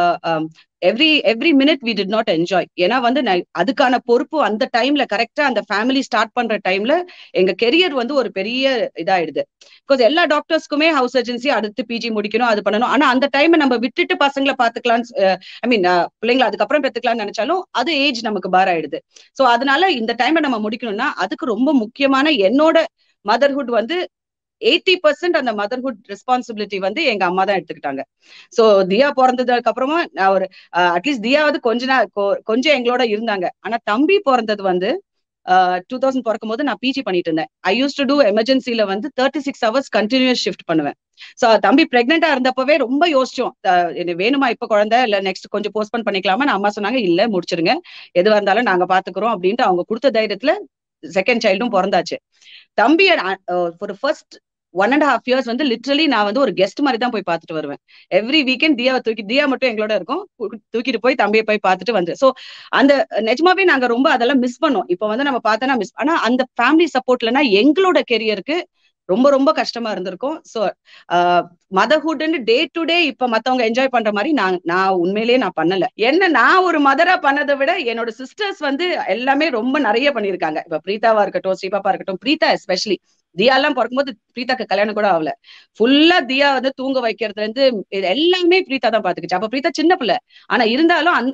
every every minute we did not enjoy ஏன்னா வந்து நான் அதுக்கான பொறுப்பு அந்த டைம்ல கரெக்டா அந்த ஃபேமிலி ஸ்டார்ட் பண்ற டைம்ல எங்க கெரியர் வந்து ஒரு பெரிய இதாயிடுது பிகாஸ் எல்லா டாக்டர்ஸ்க்குமே ஹவுஸ் சர்ஜன்சி அடுத்து பிஜி முடிக்கணும் அது பண்ணணும் ஆனா அந்த டைம் நம்ம விட்டுட்டு பசங்களை பாத்துக்கலாம்னு ஐ மீன் பிள்ளைங்களை அதுக்கப்புறம் பெத்துக்கலாம்னு நினைச்சாலும் அது ஏஜ் நமக்கு பார் ஆயிடுது சோ அதனால இந்த டைமை நம்ம முடிக்கணும்னா அதுக்கு ரொம்ப முக்கியமான என்னோட மதர்ஹுட் வந்து எயிட்டி பர்சன்ட் அந்த மதர்ஹுட் ரெஸ்பான்சிபிலிட்டி வந்து எங்க அம்மா தான் எடுத்துக்கிட்டாங்க சோ தியா பிறந்ததுக்கு அப்புறமா நான் ஒரு அட்லீஸ்ட் தியாவது கொஞ்ச நாள் கொ- கொஞ்சம் எங்களோட இருந்தாங்க ஆனா தம்பி பிறந்தது வந்து டூ தௌசண்ட் பிறக்கும் போது நான் பிஜி பண்ணிட்டு இருந்தேன் ஐ யூஸ் டு டூ எமர்ஜென்சில வந்து thirty six hours continuous shift பண்ணுவேன் சோ தம்பி பிரெக்னெண்டா இருந்தப்பவே ரொம்ப யோசிச்சோம் அஹ் எனக்கு வேணுமா இப்ப குழந்தை இல்ல நெக்ஸ்ட் கொஞ்சம் போஸ்ட்போன் பண்ணிக்கலாமா நான் அம்மா சொன்னாங்க இல்ல முடிச்சிருங்க எதுவா இருந்தாலும் நாங்க பாத்துக்கிறோம் அப்படின்ட்டு அவங்க கொடுத்த தைரியத்துல செகண்ட் சைல்டும் பிறந்தாச்சு தம்பிய ஒரு first one and half years வந்து லிட்ரலி நான் வந்து ஒரு கெஸ்ட் மாதிரி தான் போய் பார்த்துட்டு வருவேன் எவ்ரி வீக்கெண்ட் தியாவை தூக்கி தியா மட்டும் எங்களோட இருக்கும் கு- தூக்கிட்டு போய் தம்பியை போய் பார்த்துட்டு வந்து சோ அந்த நிஜமாவே நாங்க ரொம்ப அதெல்லாம் மிஸ் பண்ணோம் இப்போ வந்து நம்ம பார்த்தோன்னா மிஸ் ஆனா அந்த ஃபேமிலி சப்போர்ட்லனா எங்களோட கெரியருக்கு ரொம்ப ரொம்ப கஷ்டமா இருந்திருக்கும் ஸோ மதர்ஹுட்னு டே டு டே இப்ப மத்தவங்க என்ஜாய் பண்ற மாதிரி நான் நான் உண்மையிலேயே நான் பண்ணல என்ன நான் ஒரு மதரா பண்ணதை விட என்னோட சிஸ்டர்ஸ் வந்து எல்லாமே ரொம்ப நிறைய பண்ணியிருக்காங்க இப்ப பிரீதாவா இருக்கட்டும் ஸ்ரீபாப்பா இருக்கட்டும் பிரீதா எஸ்பெஷலி தியா எல்லாம் பிறக்கும்போது பிரீதாக்கு கல்யாணம் கூட ஆகல ஃபுல்லா தியா வந்து தூங்க வைக்கிறதுல இருந்து இது எல்லாமே பிரீதா தான் பாத்துக்குச்சு அப்ப பிரீதா சின்ன பிள்ளை ஆனா இருந்தாலும் அந்த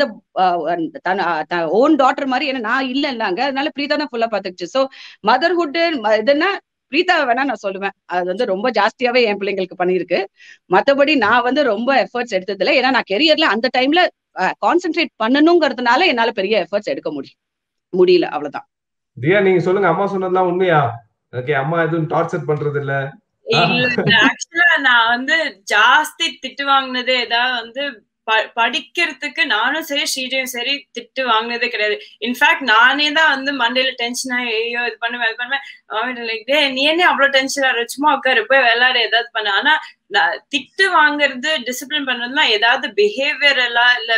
தன் ஓன் டாட்டர் மாதிரி ஏன்னா நான் இல்ல இல்லங்க அதனால பிரீதா தான் ஃபுல்லா பாத்துக்குச்சு சோ மதர்ஹுட் இதுன்னா பிரீதா வேணா நான் சொல்லுவேன் அது வந்து ரொம்ப ஜாஸ்தியாவே என் பிள்ளைங்களுக்கு பண்ணிருக்கு மத்தபடி நான் வந்து ரொம்ப எஃபர்ட்ஸ் எடுத்ததில்ல ஏன்னா நான் கெரியர்ல அந்த டைம்ல கான்சென்ட்ரேட் பண்ணணுங்கிறதுனால என்னால பெரிய எஃபர்ட்ஸ் எடுக்க முடியும் முடியல அவ்வளவுதான் தியா நீங்க சொல்லுங்க அம்மா சொன்னதெல்லாம் உண்மையா ஓகே அம்மா எதுவும் டார்ச்சர் பண்றது இல்ல இல்ல ஆக்சுவலா நான் வந்து ஜாஸ்தி திட்டு வாங்கினது ஏதாவது வந்து படிக்கிறதுக்கு நானும் சரி ஸ்ரீஜயும் சரி திட்டு வாங்கினதே கிடையாது இன்ஃபேக்ட் நானே தான் வந்து மண்டேல டென்ஷன் ஆகி ஐயோ இது பண்ணுவேன் இது பண்ணுவேன் லைக் டே நீ என்ன அவ்வளவு டென்ஷன் ஆகிற சும்மா உட்காரு போய் விளையாட ஏதாவது பண்ண ஆனா திட்டு வாங்குறது டிசிப்ளின் பண்றதுலாம் ஏதாவது பிஹேவியர் எல்லாம் இல்ல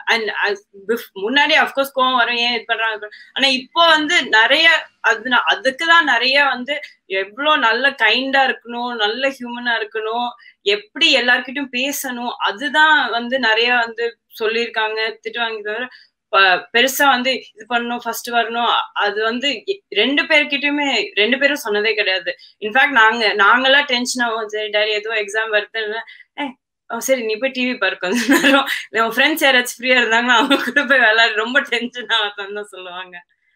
முன்னாடி அப்கோர்ஸ் கோவம் வரும் ஏன் இது பண்றாங்க ஆனா இப்போ வந்து நிறைய அது அதுக்குதான் நிறைய வந்து எவ்வளவு நல்ல கைண்டா இருக்கணும் நல்ல ஹியூமனா இருக்கணும் எப்படி எல்லார்கிட்டயும் பேசணும் அதுதான் வந்து நிறைய வந்து சொல்லியிருக்காங்க திட்டு வாங்கி தவிர பெருசா வந்து இது பண்ணணும் ஃபர்ஸ்ட் வரணும் அது வந்து ரெண்டு பேர்கிட்டயுமே ரெண்டு பேரும் சொன்னதே கிடையாது இன்ஃபேக்ட் நாங்க நாங்கெல்லாம் டென்ஷன் ஆகும் சரி டேடி ஏதோ எக்ஸாம் வருதுன்னு சரி நீ போய் டிவி பாரு கொஞ்ச நேரம் நம்ம ஃப்ரெண்ட்ஸ் யாராச்சும் ஃப்ரீயா இருந்தாங்கன்னா அவங்க கூட போய் விளையாடு ரொம்ப டென்ஷன் ஆகத்தான் தான் சொல்லுவாங்க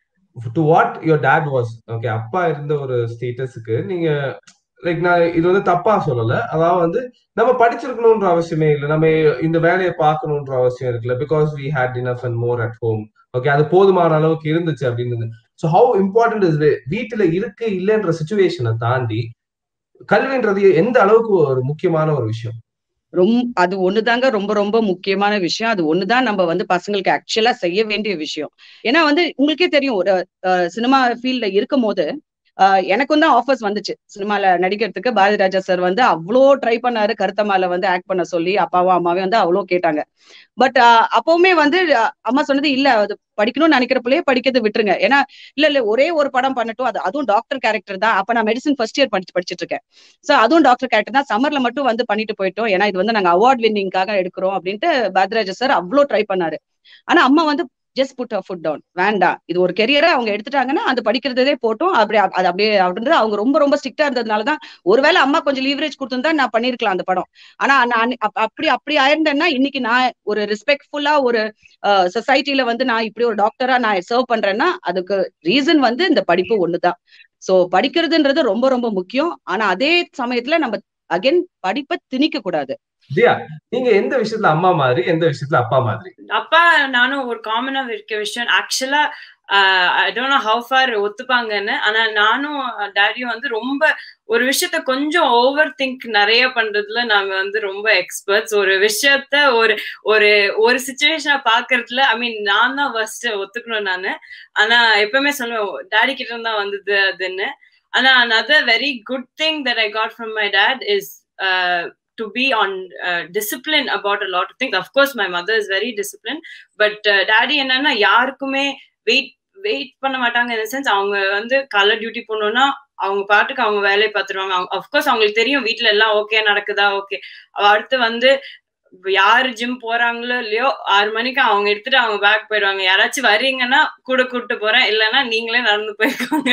to what your dad was okay அப்பா இருந்த ஒரு ஸ்டேட்டஸுக்கு நீங்க லைக் நான் இது வந்து தப்பா சொல்லல அதாவது வந்து நம்ம படிச்சிருக்கணும்ன்ற அவசியமே இல்லை நம்ம இந்த வேலையை பார்க்கணுன்ற அவசியம் இருக்குல்ல because we had enough and more at home okay அது போதுமான அளவுக்கு இருந்துச்சு அப்படின்னு ஸோ ஹவு இம்பார்ட்டன்ட் இஸ் வீட்டுல இருக்கு இல்லைன்ற சுச்சுவேஷனை தாண்டி கல்வின்றது எந்த அளவுக்கு ஒரு முக்கியமான ஒரு விஷயம் ரொம்ப அது ஒண்ணுதாங்க ரொம்ப ரொம்ப முக்கியமான விஷயம் அது ஒண்ணுதான் நம்ம வந்து பசங்களுக்கு ஆக்சுவலா செய்ய வேண்டிய விஷயம் ஏன்னா வந்து உங்களுக்கே தெரியும் ஒரு சினிமா ஃபீல்ட்ல இருக்கும் போது எனக்கும் தான் ஆஃபர்ஸ் வந்துச்சு சினிமால நடிக்கிறதுக்கு பாரதி ராஜா சார் வந்து அவ்வளோ ட்ரை பண்ணாரு கருத்தம்மால வந்து ஆக்ட் பண்ண சொல்லி அப்பாவும் அம்மாவையும் வந்து அவ்வளோ கேட்டாங்க பட் அப்பவுமே வந்து அம்மா சொன்னது இல்ல அது படிக்கணும்னு நினைக்கிறப்பலயே படிக்கிறது விட்டுருங்க ஏன்னா இல்ல இல்ல ஒரே ஒரு படம் பண்ணட்டும் அது அதுவும் டாக்டர் கேரக்டர் தான் அப்ப நான் மெடிசன் ஃபர்ஸ்ட் இயர் படிச்சு படிச்சுட்டு இருக்கேன் சோ அதுவும் டாக்டர் கேரக்டர் தான் சம்மர்ல மட்டும் வந்து பண்ணிட்டு போயிட்டோம் ஏன்னா இது வந்து நாங்க அவார்ட் வின்னிங்காக எடுக்கிறோம் அப்படின்ட்டு பாரதிராஜா சார் அவ்வளோ ட்ரை பண்ணாரு ஆனா அம்மா வந்து ஜஸ்ட் புட் ஃபுட் டவுன் வேண்டாம் இது ஒரு கெரியரா அவங்க எடுத்துட்டாங்கன்னா அது படிக்கிறதே போட்டோம் அப்படி அது அப்படியே அப்படின்றது அவங்க ரொம்ப ரொம்ப ஸ்ட்ரிக்டா இருந்ததுனாலதான் ஒருவேளை அம்மா கொஞ்சம் லீவரேஜ் கொடுத்துருந்தா நான் பண்ணிருக்கலாம் அந்த படம் ஆனா நான் அப்படி அப்படி ஆயிருந்தேன்னா இன்னைக்கு நான் ஒரு ரெஸ்பெக்ட்ஃபுல்லா ஒரு சொசைட்டில வந்து நான் இப்படி ஒரு டாக்டரா நான் சர்வ் பண்றேன்னா அதுக்கு ரீசன் வந்து இந்த படிப்பு ஒண்ணுதான் சோ படிக்கிறதுன்றது ரொம்ப ரொம்ப முக்கியம் ஆனா அதே சமயத்துல நம்ம அகைன் படிப்பை திணிக்க கூடாது தியா நீங்க எந்த விஷயத்துல அம்மா மாதிரி எந்த விஷயத்துல அப்பா மாதிரி அப்பா நானும் ஒரு காமனா இருக்க விஷயம் ஆக்சுவலா I don't know how far ஒத்துப்பாங்கன்னு ஆனா நானும் டேடியும் வந்து ரொம்ப ஒரு விஷயத்த கொஞ்சம் ஓவர் திங்க் நிறைய பண்றதுல நாங்க வந்து ரொம்ப எக்ஸ்பர்ட்ஸ் ஒரு விஷயத்த ஒரு ஒரு ஒரு சுச்சுவேஷனை பாக்குறதுல ஐ மீன் நான் தான் ஃபர்ஸ்ட் ஒத்துக்கணும் நானு ஆனா எப்பவுமே சொல்லுவேன் டேடி கிட்ட தான் வந்தது அதுன்னு ஆனா another very good thing that I got from my dad is to be on uh, discipline about a lot of things of course my mother is very disciplined but uh, daddy என்னன்னா யாருக்குமே wait wait பண்ண மாட்டாங்க இந்த sense அவங்க வந்து colour duty போனோம்னா அவங்க பாட்டுக்கு அவங்க வேலையை பார்த்துருவாங்க அஃப்கோர்ஸ் அவங்களுக்கு தெரியும் வீட்டுல எல்லாம் ஓகே நடக்குதா ஓகே அடுத்து வந்து யாரு ஜிம் போறாங்களோ இல்லையோ ஆறு மணிக்கு அவங்க எடுத்துட்டு அவங்க பேக் போயிடுவாங்க யாராச்சும் வர்றீங்கன்னா கூட கூப்பிட்டு போறேன் இல்லைன்னா நீங்களே நடந்து போயிருக்கோங்க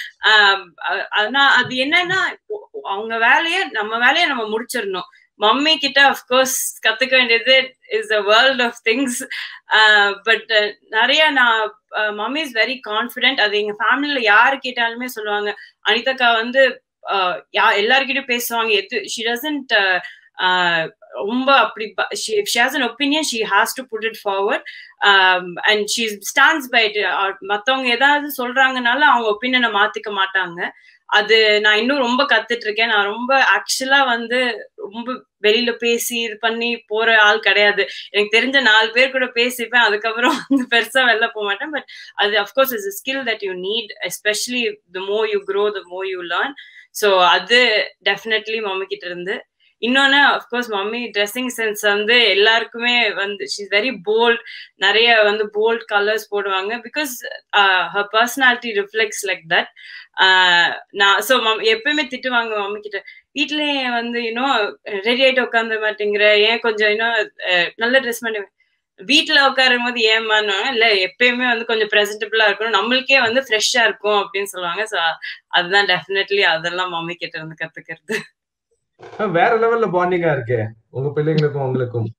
ஆனா அது என்னன்னா அவங்க வேலைய நம்ம வேலைய நம்ம முடிச்சிடணும் மம்மி கிட்ட அஃப்கோர்ஸ் கத்துக்க வேண்டியது is a world of things but நிறைய நான் மம்மி இஸ் வெரி கான்ஃபிடென்ட் அது எங்க ஃபேமிலியில யாரு கேட்டாலுமே சொல்லுவாங்க அனிதக்கா வந்து யா எல்லார்கிட்டயும் பேசுவாங்க எது ஷி டசன்ட் ரொம்ப அப்படி she has an opinion she has to put it forward and she stands by மத்தவங்க ஏதாவது சொல்றாங்கனால அவங்க ஒப்பீனியனை மாத்திக்க மாட்டாங்க அது நான் இன்னும் ரொம்ப கத்துட்டு இருக்கேன் நான் ரொம்ப ஆக்சுவலா வந்து ரொம்ப வெளியில பேசி இது பண்ணி போற ஆள் கிடையாது எனக்கு தெரிஞ்ச நாலு பேர் கூட பேசிப்பேன் அதுக்கப்புறம் வந்து பெருசா வெளில போக மாட்டேன் பட் அது of course is skill that you need especially the more you grow the more you learn so அது டெஃபினெட்லி மம்மி கிட்ட இருந்து இன்னொன்னு அஃப்கோர்ஸ் மம்மி ட்ரெஸ்ஸிங் சென்ஸ் வந்து எல்லாருக்குமே வந்து ஷீஸ் வெரி போல்ட் நிறைய வந்து போல்ட் கலர்ஸ் போடுவாங்க because her personality reflects like that நான் ஸோ மம் எப்பயுமே திட்டுவாங்க மம்மி கிட்ட வீட்லயே வந்து இன்னும் ரெடி ஆயிட்டு உட்காந்து மாட்டேங்கிற ஏன் கொஞ்சம் இன்னும் நல்ல ட்ரெஸ் பண்ணி வீட்டுல உட்காரும் போது ஏமானுவாங்க இல்ல எப்பயுமே வந்து கொஞ்சம் பிரசன்டபிளா இருக்கணும் நம்மளுக்கே வந்து ஃப்ரெஷ்ஷா இருக்கும் அப்படின்னு சொல்லுவாங்க சோ அதுதான் டெஃபினெட்லி அதெல்லாம் மம்மி கிட்ட இருந்து கத்துக்கிறது வேற லெவல்ல பாண்டிங்கா இருக்கே உங்க பிள்ளைங்களுக்கும் உங்களுக்கும்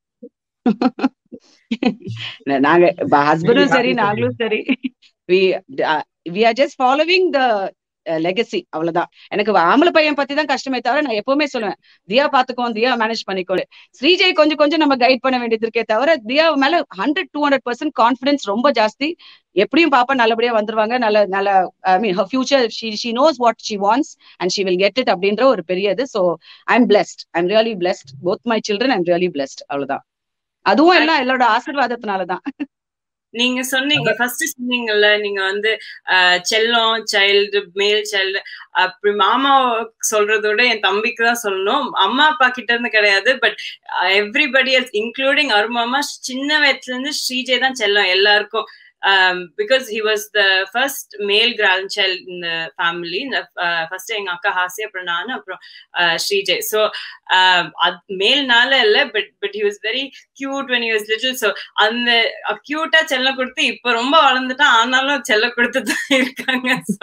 நாங்க ஹஸ்பண்டும் Really சரி happy நாங்களும் சரி we we are just following the legacy அவ்வளவுதான் எனக்கு ஆம்பளை பையன் பத்தி தான் கஷ்டமே தவிர நான் எப்பவுமே சொல்லுவேன் தியா பாத்துக்கோ தியா மேனேஜ் பண்ணிக்கோ ஸ்ரீஜய் கொஞ்சம் கொஞ்சம் நம்ம கைட் பண்ண வேண்டியது இருக்கே தவிர தியா மேல hundred two hundred percent confidence ரொம்ப ஜாஸ்தி எப்படியும் பாப்பா நல்லபடியா வந்துருவாங்க நல்ல நல்ல I mean future she she knows what she wants and she will get it அப்படின்ற ஒரு பெரிய இது so I am blessed I am really blessed both my children I am really blessed அவ்வளவுதான் அதுவும் எல்லாம் எல்லாரோட ஆசீர்வாதத்தினாலதான் நீங்க சொன்னீங்க ஃபர்ஸ்ட் சொன்னீங்கல்ல நீங்க வந்து அஹ், செல்லம் சைல்டு மேல் சைல்டு அப்படி மாமா சொல்றதோட என் தம்பிக்கு தான் சொல்லணும் அம்மா அப்பா கிட்ட இருந்து கிடையாது பட் எவ்ரிபடி எல்ஸ் இன்க்ளூடிங் அருமாமா சின்ன வயசுல இருந்து ஸ்ரீஜய் தான் செல்லம் எல்லாருக்கும் because he was the first male grand child இந்த ஃபேமிலி இந்த ஃபர்ஸ்ட் எங்க அக்கா ஹாசி அப்புறம் நானு அப்புறம் அஹ், ஸ்ரீஜய் ஸோ மேல்னால இல்ல but but he was very cute when he was little so அந்த கியூட்டா செல்லம் கொடுத்து இப்ப ரொம்ப வளர்ந்துட்டான் ஆனாலும் செல்லம் கொடுத்து தான் இருக்காங்க So,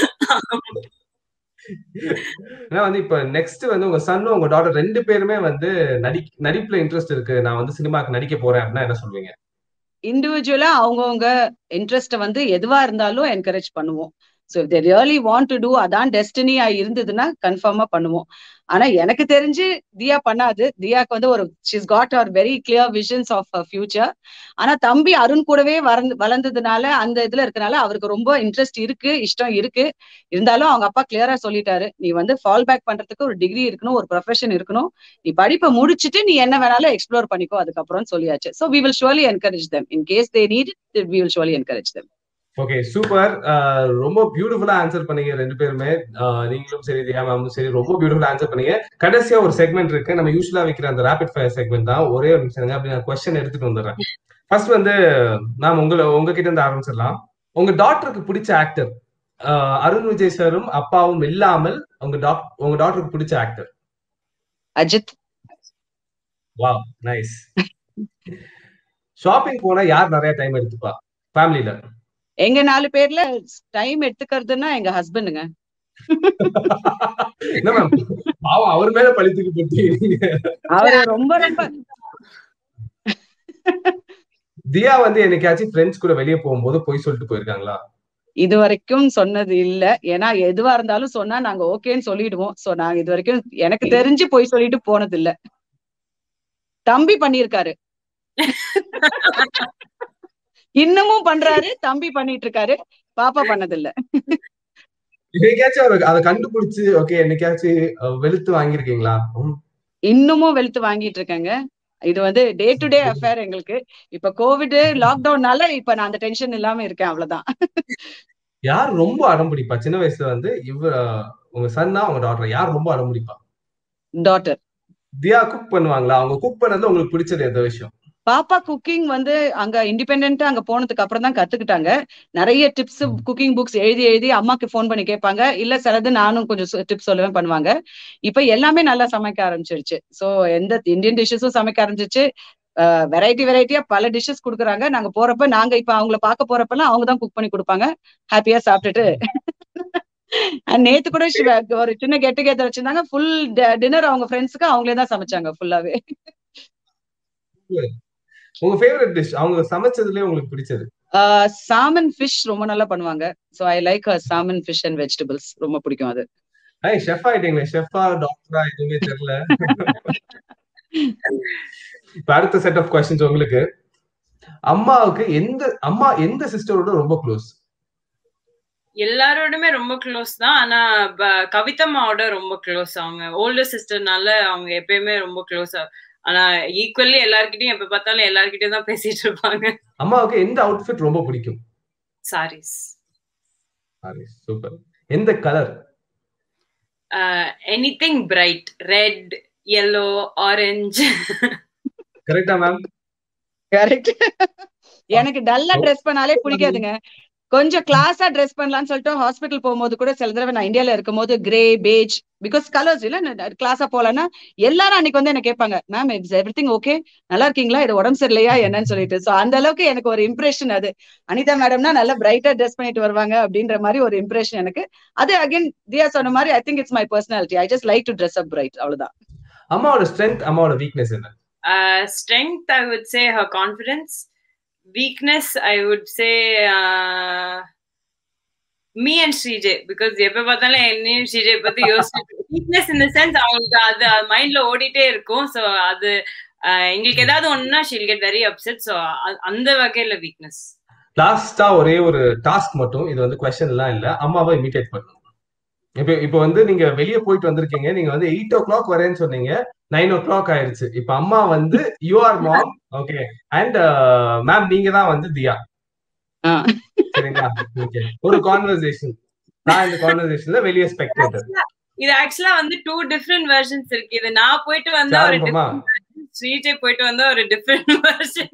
ஏன்னா வந்து இப்ப நெக்ஸ்ட் வந்து உங்க சன்னும் உங்க டாட்டர் ரெண்டு பேருமே வந்து நடி நடிப்புல இன்ட்ரெஸ்ட் இருக்கு நான் வந்து சினிமாக்கு நடிக்க போறேன் அப்படின்னா என்ன சொல்லுவீங்க இண்டிவிஜுவலா அவங்கவுங்க இன்ட்ரெஸ்ட வந்து எதுவா இருந்தாலும் என்கரேஜ் பண்ணுவோம் so they really want to do அதான் டெஸ்டினியா இருந்ததுன்னா கன்ஃபார்மா பண்ணுவோம் ஆனா எனக்கு தெரிஞ்சு தியா பண்ணாது தியாக்கு வந்து ஒரு she's got a very clear visions of future ஆனா தம்பி அருண் கூடவே வளர்ந்து வளர்ந்ததுனால அந்த இதுல இருக்கனால அவருக்கு ரொம்ப இன்ட்ரெஸ்ட் இருக்கு இஷ்டம் இருக்கு இருந்தாலும் அவங்க அப்பா கிளியரா சொல்லிட்டாரு நீ வந்து ஃபால் பேக் பண்றதுக்கு ஒரு டிகிரி இருக்கணும் ஒரு ப்ரொஃபஷன் இருக்கணும் நீ படிப்பை முடிச்சுட்டு நீ என்ன வேணாலும் எக்ஸ்ப்ளோர் பண்ணிக்கோ அதுக்கப்புறம் சொல்லியாச்சு so we will surely encourage them in case they need we will surely encourage them okay super ரொம்ப பியூட்டிஃபுல்லா ஆன்சர் பண்ணீங்க ரெண்டு பேருமே ஆஹ் நீங்களும் சரி தியா மேமும் சரி ரொம்ப பியூட்டிஃபுல்லா ஆன்சர் பண்ணீங்க கடைசியா ஒரு செக்மெண்ட் இருக்கு நம்ம யூஸ்வலா வைக்கிற அந்த ரேபிட் ஃபயர் செக்மெண்ட் தான் ஒரே ஒரு நிமிஷம் அப்படி நான் கொஸ்டின் எடுத்துட்டு வந்துடுறேன் ஃபர்ஸ்ட் வந்து மேம் உங்களை உங்ககிட்ட இருந்து ஆரம்பிச்சிடலாம் உங்க டாக்டருக்கு பிடிச்ச ஆக்டர் அருண் விஜய் சாரும் அப்பாவும் இல்லாமல் உங்க டாக் உங்க டாக்டருக்கு பிடிச்ச actor Ajith wow nice shopping போனா யார் நிறைய டைம் எடுத்துப்பா ஃபேமிலில எங்க நாலு பேர்ல டைம் எடுத்துக்கிறதுன்னா எங்க ஹஸ்பண்டுங்க என்ன மேம் பாவம் அவர் மேல பழித்துக்கு போட்டீங்க அவர் ரொம்ப ரொம்ப தியா வந்து என்னைக்காச்சும் ஃப்ரெண்ட்ஸ் கூட வெளியே போகும்போது போய் சொல்லிட்டு போயிருக்காங்களா இது வரைக்கும் சொன்னது இல்ல ஏன்னா எதுவா இருந்தாலும் சொன்னா நாங்க ஓகேன்னு சொல்லிடுவோம் சோ நாங்க இது வரைக்கும் எனக்கு தெரிஞ்சு போய் சொல்லிட்டு போனது இல்ல தம்பி பண்ணிருக்காரு இன்னமும் பண்றாரு தம்பி பண்ணிட்டு இருக்காரு பாப்பா பண்ணது இல்ல என்னைக்காச்சும் அவர் அதை கண்டுபிடிச்சு ஓகே என்னைக்காச்சும் அஹ், வெளுத்து வாங்கியிருக்கீங்களா ம், இன்னமும் வெளுத்து வாங்கிட்டு இருக்கேங்க இது வந்து டே டு டே அஃபேர் எங்களுக்கு இப்ப கோவிட் லாக்டவுன்னால இப்ப நான் அந்த டென்ஷன் இல்லாம இருக்கேன் அவ்வளவுதான் யார் ரொம்ப அடம் பிடிப்பா சின்ன வயசுல வந்து இவ அஹ், உங்க சன்னா உங்க டாக்டர் யார் ரொம்ப அடம் பிடிப்பா டாட்டர் தியா குக் பண்ணுவாங்களா அவங்க குக் பண்ணதுல உங்களுக்கு பிடிச்சது எந்த விஷயம் பாப்பா குக்கிங் வந்து அங்க இண்டிபெண்டா அங்க போனதுக்கு அப்புறம் தான் கத்துக்கிட்டாங்க நிறைய டிப்ஸ் குக்கிங் புக்ஸ் எழுதி எழுதி அம்மாக்கு ஃபோன் பண்ணி கேட்பாங்க இல்ல சிலது நானும் கொஞ்சம் டிப்ஸ் சொல்லுவேன் பண்ணுவாங்க இப்ப எல்லாமே நல்லா சமைக்க ஆரம்பிச்சிருச்சு சோ எந்த இந்தியன் டிஷ்ஷஸும் சமைக்க ஆரம்பிச்சிருச்சு வெரைட்டி வெரைட்டியா பல டிஷ்ஷஸ் கொடுக்குறாங்க நாங்க போறப்ப நாங்க இப்ப அவங்கள பார்க்க போறப்பெல்லாம் அவங்க தான் குக் பண்ணி கொடுப்பாங்க ஹாப்பியா சாப்பிட்டுட்டு And நேத்து கூட ஷி- ஒரு சின்ன கெட் டுகெதர் வச்சிருந்தாங்க ஃபுல் டின்னர் அவங்க ஃப்ரெண்ட்ஸ்க்கு அவங்களே தான் சமைச்சாங்க ஃபுல்லாவே உங்க ஃபேவரட் டிஷ் அவங்க சமைச்சதுலயே உங்களுக்கு பிடிச்சது சாமன் ஃபிஷ் ரொம்ப நல்லா பண்ணுவாங்க so I like salmon fish and vegetables ரொம்ப பிடிக்கும் அது ஐய் ஷெஃப் ஆயிட்டீங்களே ஷெஃபா டாக்டரா எதுவுமே தெரியல இப்ப அடுத்த செட் ஆஃப் கொஸ்டின்ஸ் உங்களுக்கு அம்மாவுக்கு எந்த அம்மா எந்த சிஸ்டரோட ரொம்ப க்ளோஸ் எல்லாரோடுமே ரொம்ப க்ளோஸ் தான் ஆனா ப- கவிதம்மாவோட ரொம்ப க்ளோஸ் அவங்க ஓல்டர் சிஸ்டர்னால அவங்க எப்பயுமே ரொம்ப க்ளோஸ் ஆனா ஈக்குவல்லி எல்லார்கிட்டயும் எப்ப பார்த்தாலும் எல்லார்கிட்டயும் தான் பேசிட்டு இருப்பாங்க அம்மாவுக்கு எந்த அவுட்ஃபிட் ரொம்ப பிடிக்கும் சாரீஸ் சூப்பர் எந்த colour anything bright red yellow orange கரெக்டா மேம் கரெக்ட் எனக்கு டல்லா ட்ரெஸ் பண்ணாலே பிடிக்காதுங்க கொஞ்சம் கிளாஸா ட்ரெஸ் பண்ணலாம்னு சொல்லிட்டு ஹாஸ்பிட்டல் போகும்போது கூட சில தடவை நான் இந்தியால இருக்கும்போது கிரே பேஜ் பிகாஸ் கலர்ஸ் இல்ல கிளாஸா போலன்னா எல்லாரும் அன்னைக்கு வந்து என்ன கேட்பாங்க ma'am it's everything okay நல்லா இருக்கீங்களா இது உடம்பு சரியில்லையா என்னன்னு சொல்லிட்டு சோ அந்த அளவுக்கு எனக்கு ஒரு இம்ப்ரெஷன் அது அனிதா மேடம்னா நல்லா பிரைட்டா ட்ரெஸ் பண்ணிட்டு வருவாங்க அப்படின்ற மாதிரி ஒரு இம்ப்ரெஷன் எனக்கு அது அகைன் தியா சொன்ன மாதிரி I think it's my personality I just like to dress up bright அவ்வளவுதான் அம்மாவோட ஸ்ட்ரென்த் அம்மாவோட வீக்னஸ் என்ன Uh, strength, I would say her confidence. Weakness, I would say uh, me and Srijay because எப்ப பார்த்தாலும் என்னையும் ஸ்ரீஜை பத்தி யோசிச்சு வீக்னஸ் இந்த சென்ஸ் அவங்களுக்கு அது மைண்ட்ல ஓடிட்டே இருக்கும் ஸோ அது uh, எங்களுக்கு ஏதாவது ஒண்ணுனா she'll get very upset so அந்த வகையில வீக்னஸ் லாஸ்டா ஒரே ஒரு டாஸ்க் மட்டும் இது வந்து கொஸ்டின் எல்லாம் இல்ல அம்மாவை இமிட்டேட் பண்ணணும் இப்போ இப்போ வந்து நீங்க வெளியே போயிட்டு வந்திருக்கீங்க நீங்க வந்து எயிட் ஓ கிளாக் வரேன்னு சொன்னீங்க நைன் ஓ கிளாக் ஆயிருச்சு இப்ப அம்மா வந்து you are mom okay and ma'am நீங்க தான் வந்து தியா ஆ. சரிங்களா ஓகே ஒரு கான்வர்சேஷன் நான் இந்த கான்வர்சேஷன்ல வெளியே ஸ்பெக்டேட்டர் இது ஆக்சுவலா வந்து டூ டிஃப்ரெண்ட் வெர்ஷன்ஸ் இருக்கு இது நான் போயிட்டு வந்தா ஒரு ஆரம்பமா different ஸ்ரீஜை போயிட்டு வந்தா ஒரு டிஃப்ரெண்ட் வெர்ஷன்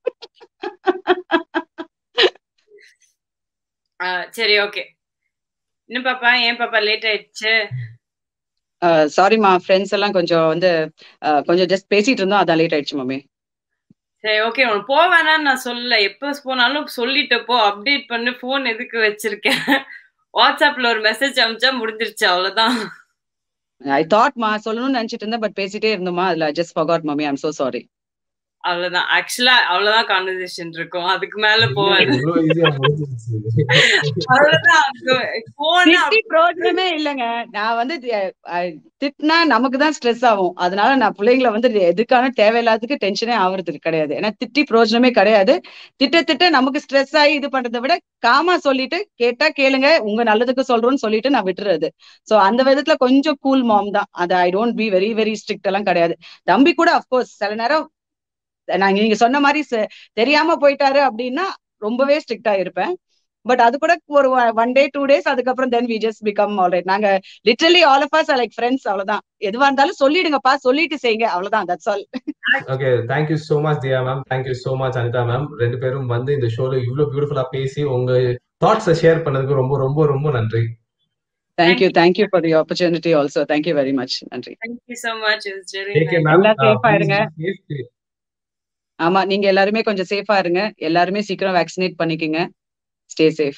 சரி ஓகே இன்னும் பாப்பா ஏன் பாப்பா லேட் ஆயிடுச்சு சாரிம்மா ஃப்ரெண்ட்ஸ் எல்லாம் கொஞ்சம் வந்து அஹ், கொஞ்சம் ஜஸ்ட் பேசிட்டு இருந்தோம் அதான் லேட் ஆயிடுச்சு மம்மி சரி ஓகே உனக்கு போ வேணாம்னு நான் சொல்லல எப்ப போனாலும் சொல்லிட்டு போ அப்டேட் பண்ணு போன் எதுக்கு வச்சிருக்கேன் வாட்ஸ்அப்ல ஒரு மெசேஜ் அனுப்பிச்சா முடிஞ்சிருச்சு அவ்வளவுதான் ஐ தாட்மா சொல்லணும்னு நினைச்சிட்டு இருந்தேன் பட் பேசிட்டே இருந்தோமா அதுல just forgot mummy I'm so sorry அவ்வளவுதான் ஆக்சுவலா அவ்வளவுதான் கான்வர்சேஷன் இருக்கும் அதுக்கு மேல போவேன் இவ்வளவு ஈஸியா முடிஞ்சிருச்சு அவ்வளவுதான் போன் திட்டி பிரோஜனமே இல்லைங்க நான் வந்து தி- அஹ், திட்டினா நமக்கு தான் ஸ்ட்ரெஸ் ஆகும் அதனால நான் பிள்ளைங்களை வந்து எதுக்கான தேவையில்லாததுக்கு டென்ஷனே ஆகுறதுக்கு கிடையாது ஏன்னா திட்டி பிரோஜனமே கிடையாது திட்ட திட்ட நமக்கு ஸ்ட்ரெஸ் ஆகி இது பண்றதை விட காமா சொல்லிட்டு கேட்டா கேளுங்க உங்க நல்லதுக்கு சொல்றோம்னு சொல்லிட்டு நான் விட்டுறது சோ அந்த விதத்துல கொஞ்சம் கூல் மாம் தான் அது I don't be very very strict எல்லாம் கிடையாது தம்பி கூட அஃப்கோர்ஸ் சில நேரம் நான் நீங்க சொன்ன மாதிரி ச- தெரியாம போயிட்டாரு அப்படின்னா ரொம்பவே ஸ்ட்ரிக்டா இருப்பேன் பட் அது கூட ஒரு ஒன் டே டூ டேஸ் அதுக்கப்புறம் then we just become alright நாங்க literally all of us like friends அவ்வளவுதான் எதுவா இருந்தாலும் சொல்லிடுங்கப்பா சொல்லிட்டு செய்யுங்க அவ்வளவுதான் that's all okay thank you so much Diya ma'am thank you so much Anitha ma'am ரெண்டு பேரும் வந்து இந்த ஷோல இவ்வளவு பியூட்டிஃபுல்லா பேசி உங்க தாட்ஸை ஷேர் பண்ணதுக்கு ரொம்ப ரொம்ப ரொம்ப நன்றி thank you thank you for the opportunity also thank you very much நன்றி thank you so much it's very take care ma'am எல்லாம் safe ஆ இருங்க. ஆமா நீங்க எல்லாருமே கொஞ்சம் சேஃபா இருங்க எல்லாருமே சீக்கிரம் வேக்சினேட் பண்ணிக்கங்க ஸ்டே சேஃப்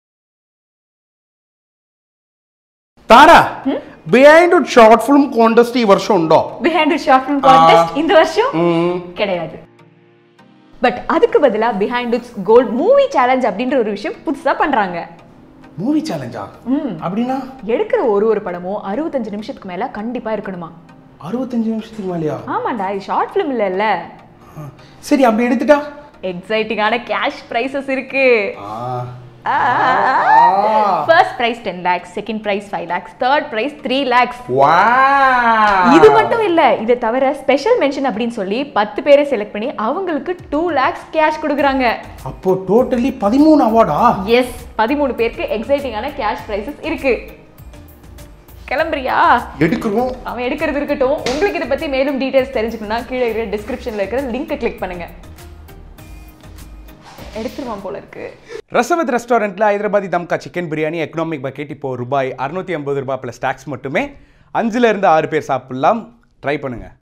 താരാ ബിഹൈൻഡ് ഷോർട്ട് ഫിലിം കോണ്ടസ്റ്റ് ഈ വർഷം ഉണ്ടോ பிஹைண்ட் ஷார்ட் ஃபிலிம் கான்டெஸ்ட் இந்த வருஷம் கிடையாது பட் அதுக்கு பதிலா behind it's gold movie challenge அப்படின்ற ஒரு விஷயம் புதுசா பண்றாங்க மூவி சேலஞ்சா அப்படின்னா எடுக்கிற ஒரு ஒரு படமும் அறுபத்தஞ்சு நிமிஷத்துக்கு மேல கண்டிப்பா இருக்கணுமா அறுபத்தஞ்சு நிமிஷத்துக்கு மேலேயா ஆமாண்டா இது ஷார்ட் ஃபிலிம் இல்லைல்ல ஆ. சரி அப்படி எடுத்துட்டா எக்ஸைட்டிங்கான கேஷ் ப்ரைஸஸ் இருக்கு ஆ. First prize ten lakhs second prize five lakhs third prize three lakhs Wow. இது மட்டும் இல்ல இதை தவிர ஸ்பெஷல் மென்ஷன் அப்படின்னு சொல்லி பத்து பேரை செலக்ட் பண்ணி அவங்களுக்கு டூ லேக்ஸ் கேஷ் கொடுக்குறாங்க அப்போ டோட்டலி பதிமூணு அவார்டா எஸ் பதிமூணு பேருக்கு எக்ஸைட்டிங்கான கேஷ் ப்ரைஸஸ் இருக்கு கிளம்புறியா எடுக்கிறோம் அவன் எடுக்கிறது இருக்கட்டும் உங்களுக்கு இதை பத்தி மேலும் டீடைல்ஸ் தெரிஞ்சுக்கணும்னா கீழே இருக்கிற டிஸ்கிரிப்ஷன்ல இருக்கிற லிங்கை கிளிக் பண்ணுங்க எடுத்துருவான் போல இருக்கு ரசவத் ரெஸ்டாரண்ட்டில் Hyderabadi தம்கா chicken biryani economic bucket இப்போ ரூபாய் அறுநூத்தி ஐம்பது ரூபாய் ப்ளஸ் டேக்ஸ் மட்டுமே அஞ்சுல இருந்து ஆறு பேர் சாப்பிடலாம் ட்ரை பண்ணுங்க